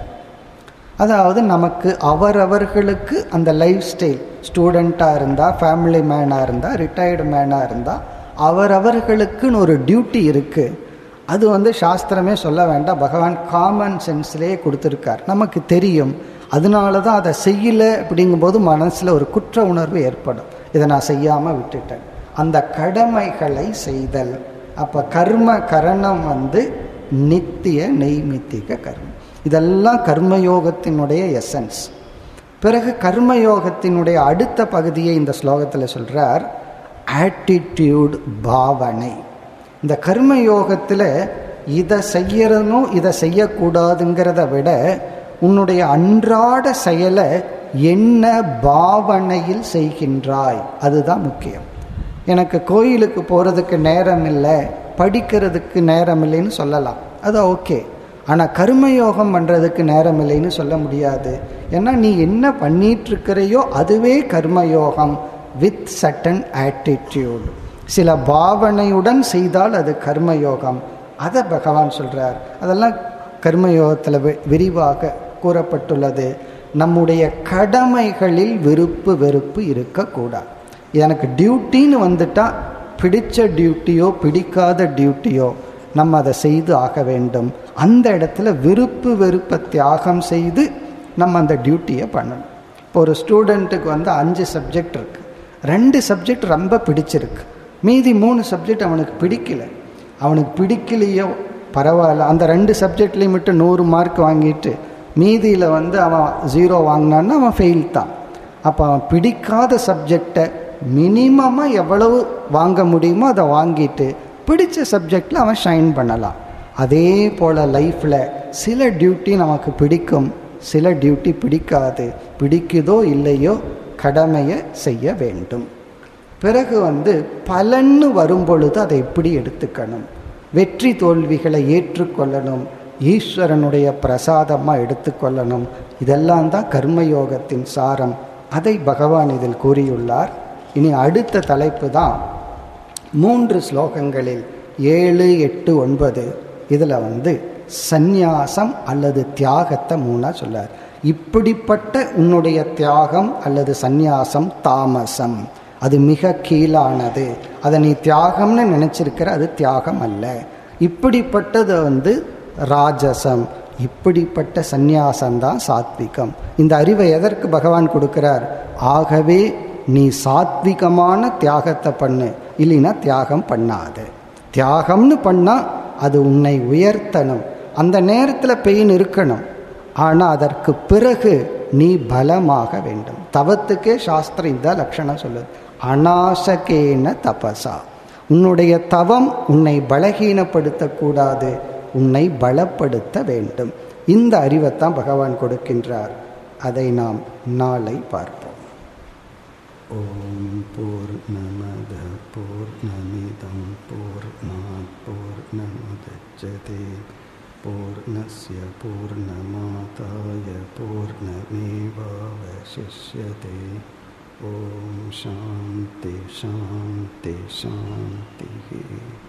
அதாவது நமக்கு அவரவர்களுக்கு அந்த லைஃப் ஸ்டைல் ஸ்டூடெண்ட்டாக இருந்தால் ஃபேமிலி மேனாக இருந்தால் ரிட்டையர்டு மேனாக இருந்தால் அவரவர்களுக்குன்னு ஒரு டியூட்டி இருக்குது அது வந்து சாஸ்திரமே சொல்ல வேண்டாம் பகவான் காமன் சென்ஸ்லேயே கொடுத்துருக்கார் நமக்கு தெரியும் அதனால தான் அதை செய்யலை அப்படிங்கும்போது மனசில் ஒரு குற்ற உணர்வு ஏற்படும் இதை நான் செய்யாமல் விட்டுட்டேன் அந்த கடமைகளை செய்தல் அப்போ கர்ம கரணம் வந்து நித்திய நெய்மித்திக கர்மம் இதெல்லாம் கர்மயோகத்தினுடைய எசன்ஸ் பிறகு கர்மயோகத்தினுடைய அடுத்த பகுதியை இந்த ஸ்லோகத்தில் சொல்கிறார் ஆட்டிடியூட் பாவனை இந்த கர்மயோகத்தில் இதை செய்யறதும் இதை செய்யக்கூடாதுங்கிறத விட உன்னுடைய அன்றாட செயலை என்ன பாவனையில் செய்கின்றாய் அதுதான் முக்கியம் எனக்கு கோயிலுக்கு போகிறதுக்கு நேரம் இல்லை படிக்கிறதுக்கு நேரம் இல்லைன்னு சொல்லலாம் அது ஓகே ஆனால் கர்மயோகம் பண்ணுறதுக்கு நேரம் இல்லைன்னு சொல்ல முடியாது ஏன்னா நீ என்ன பண்ணிட்டு இருக்கிறையோ அதுவே கர்மயோகம் வித் சட்டன் ஆட்டிடியூட் சில பாவனையுடன் செய்தால் அது கர்மயோகம் அதை பகவான் சொல்கிறார் அதெல்லாம் கர்மயோகத்தில் விரிவாக கூறப்பட்டுள்ளது நம்முடைய கடமைகளில் விருப்பு வெறுப்பு இருக்கக்கூடாது எனக்கு டியூட்டின்னு வந்துட்டால் பிடிச்ச டியூட்டியோ பிடிக்காத டியூட்டியோ நம்ம அதை செய்து ஆக வேண்டும் அந்த இடத்துல விருப்பு வெறுப்பை தியாகம் செய்து நம்ம அந்த டியூட்டியை பண்ணணும் இப்போ ஒரு ஸ்டூடெண்ட்டுக்கு வந்து அஞ்சு சப்ஜெக்ட் இருக்குது ரெண்டு சப்ஜெக்ட் ரொம்ப பிடிச்சிருக்கு மீதி மூணு சப்ஜெக்ட் அவனுக்கு பிடிக்கல அவனுக்கு பிடிக்கலையோ பரவாயில்ல அந்த ரெண்டு சப்ஜெக்ட்லேயும் மட்டும் நூறு மார்க் வாங்கிட்டு மீதியில் வந்து அவன் ஜீரோ வாங்கினான்னா அவன் ஃபெயில் தான் அப்போ அவன் பிடிக்காத சப்ஜெக்டை மினிமமாக எவ்வளவு வாங்க முடியுமோ அதை வாங்கிட்டு பிடிச்ச சப்ஜெக்டில் அவன் ஷைன் பண்ணலாம் அதே போல் லைஃப்பில் சில டியூட்டி நமக்கு பிடிக்கும் சில டியூட்டி பிடிக்காது பிடிக்குதோ இல்லையோ கடமையை செய்ய வேண்டும் பிறகு வந்து பலன்னு வரும்பொழுது அதை எப்படி எடுத்துக்கணும் வெற்றி தோல்விகளை ஏற்றுக்கொள்ளணும் ஈஸ்வரனுடைய பிரசாதமாக எடுத்துக்கொள்ளணும் இதெல்லாம் தான் கர்மயோகத்தின் சாரம் அதை பகவான் இதில் கூறியுள்ளார் இனி அடுத்த தலைப்பு தான் மூன்று ஸ்லோகங்களில் ஏழு எட்டு ஒன்பது இதில் வந்து சந்நியாசம் அல்லது தியாகத்தை மூணா சொல்லார் இப்படிப்பட்ட உன்னுடைய தியாகம் அல்லது சந்நியாசம் தாமசம் அது மிக கீழானது அதை நீ தியாகம்னு நினைச்சிருக்கிற அது தியாகம் அல்ல இப்படிப்பட்டது வந்து ராஜசம் இப்படிப்பட்ட சந்நியாசம்தான் சாத்விகம் இந்த அறிவை எதற்கு பகவான் கொடுக்கிறார் ஆகவே நீ சாத்விகமான தியாகத்தை பண்ணு இல்லைன்னா தியாகம் பண்ணாது தியாகம்னு பண்ணா அது உன்னை உயர்த்தணும் அந்த நேரத்தில் பெயின் இருக்கணும் ஆனால் அதற்கு பிறகு நீ பலமாக வேண்டும் தவத்துக்கே சாஸ்திரம் இதான் லட்சணம் சொல்லுது அநாசகேன தபசா உன்னுடைய தவம் உன்னை பலகீனப்படுத்தக்கூடாது உன்னை பலப்படுத்த வேண்டும் இந்த அறிவைத்தான் பகவான் கொடுக்கின்றார் அதை நாம் நாளை பார்ப்போம் ॐ पूर्णमद पूर्णमिदं पूर्णात् पूर्णमुदच्यते पूर्णस्य पूर्णमादाय पूर्णमेवावशिष्यते ॐ शान्ति शान्ति शान्तिः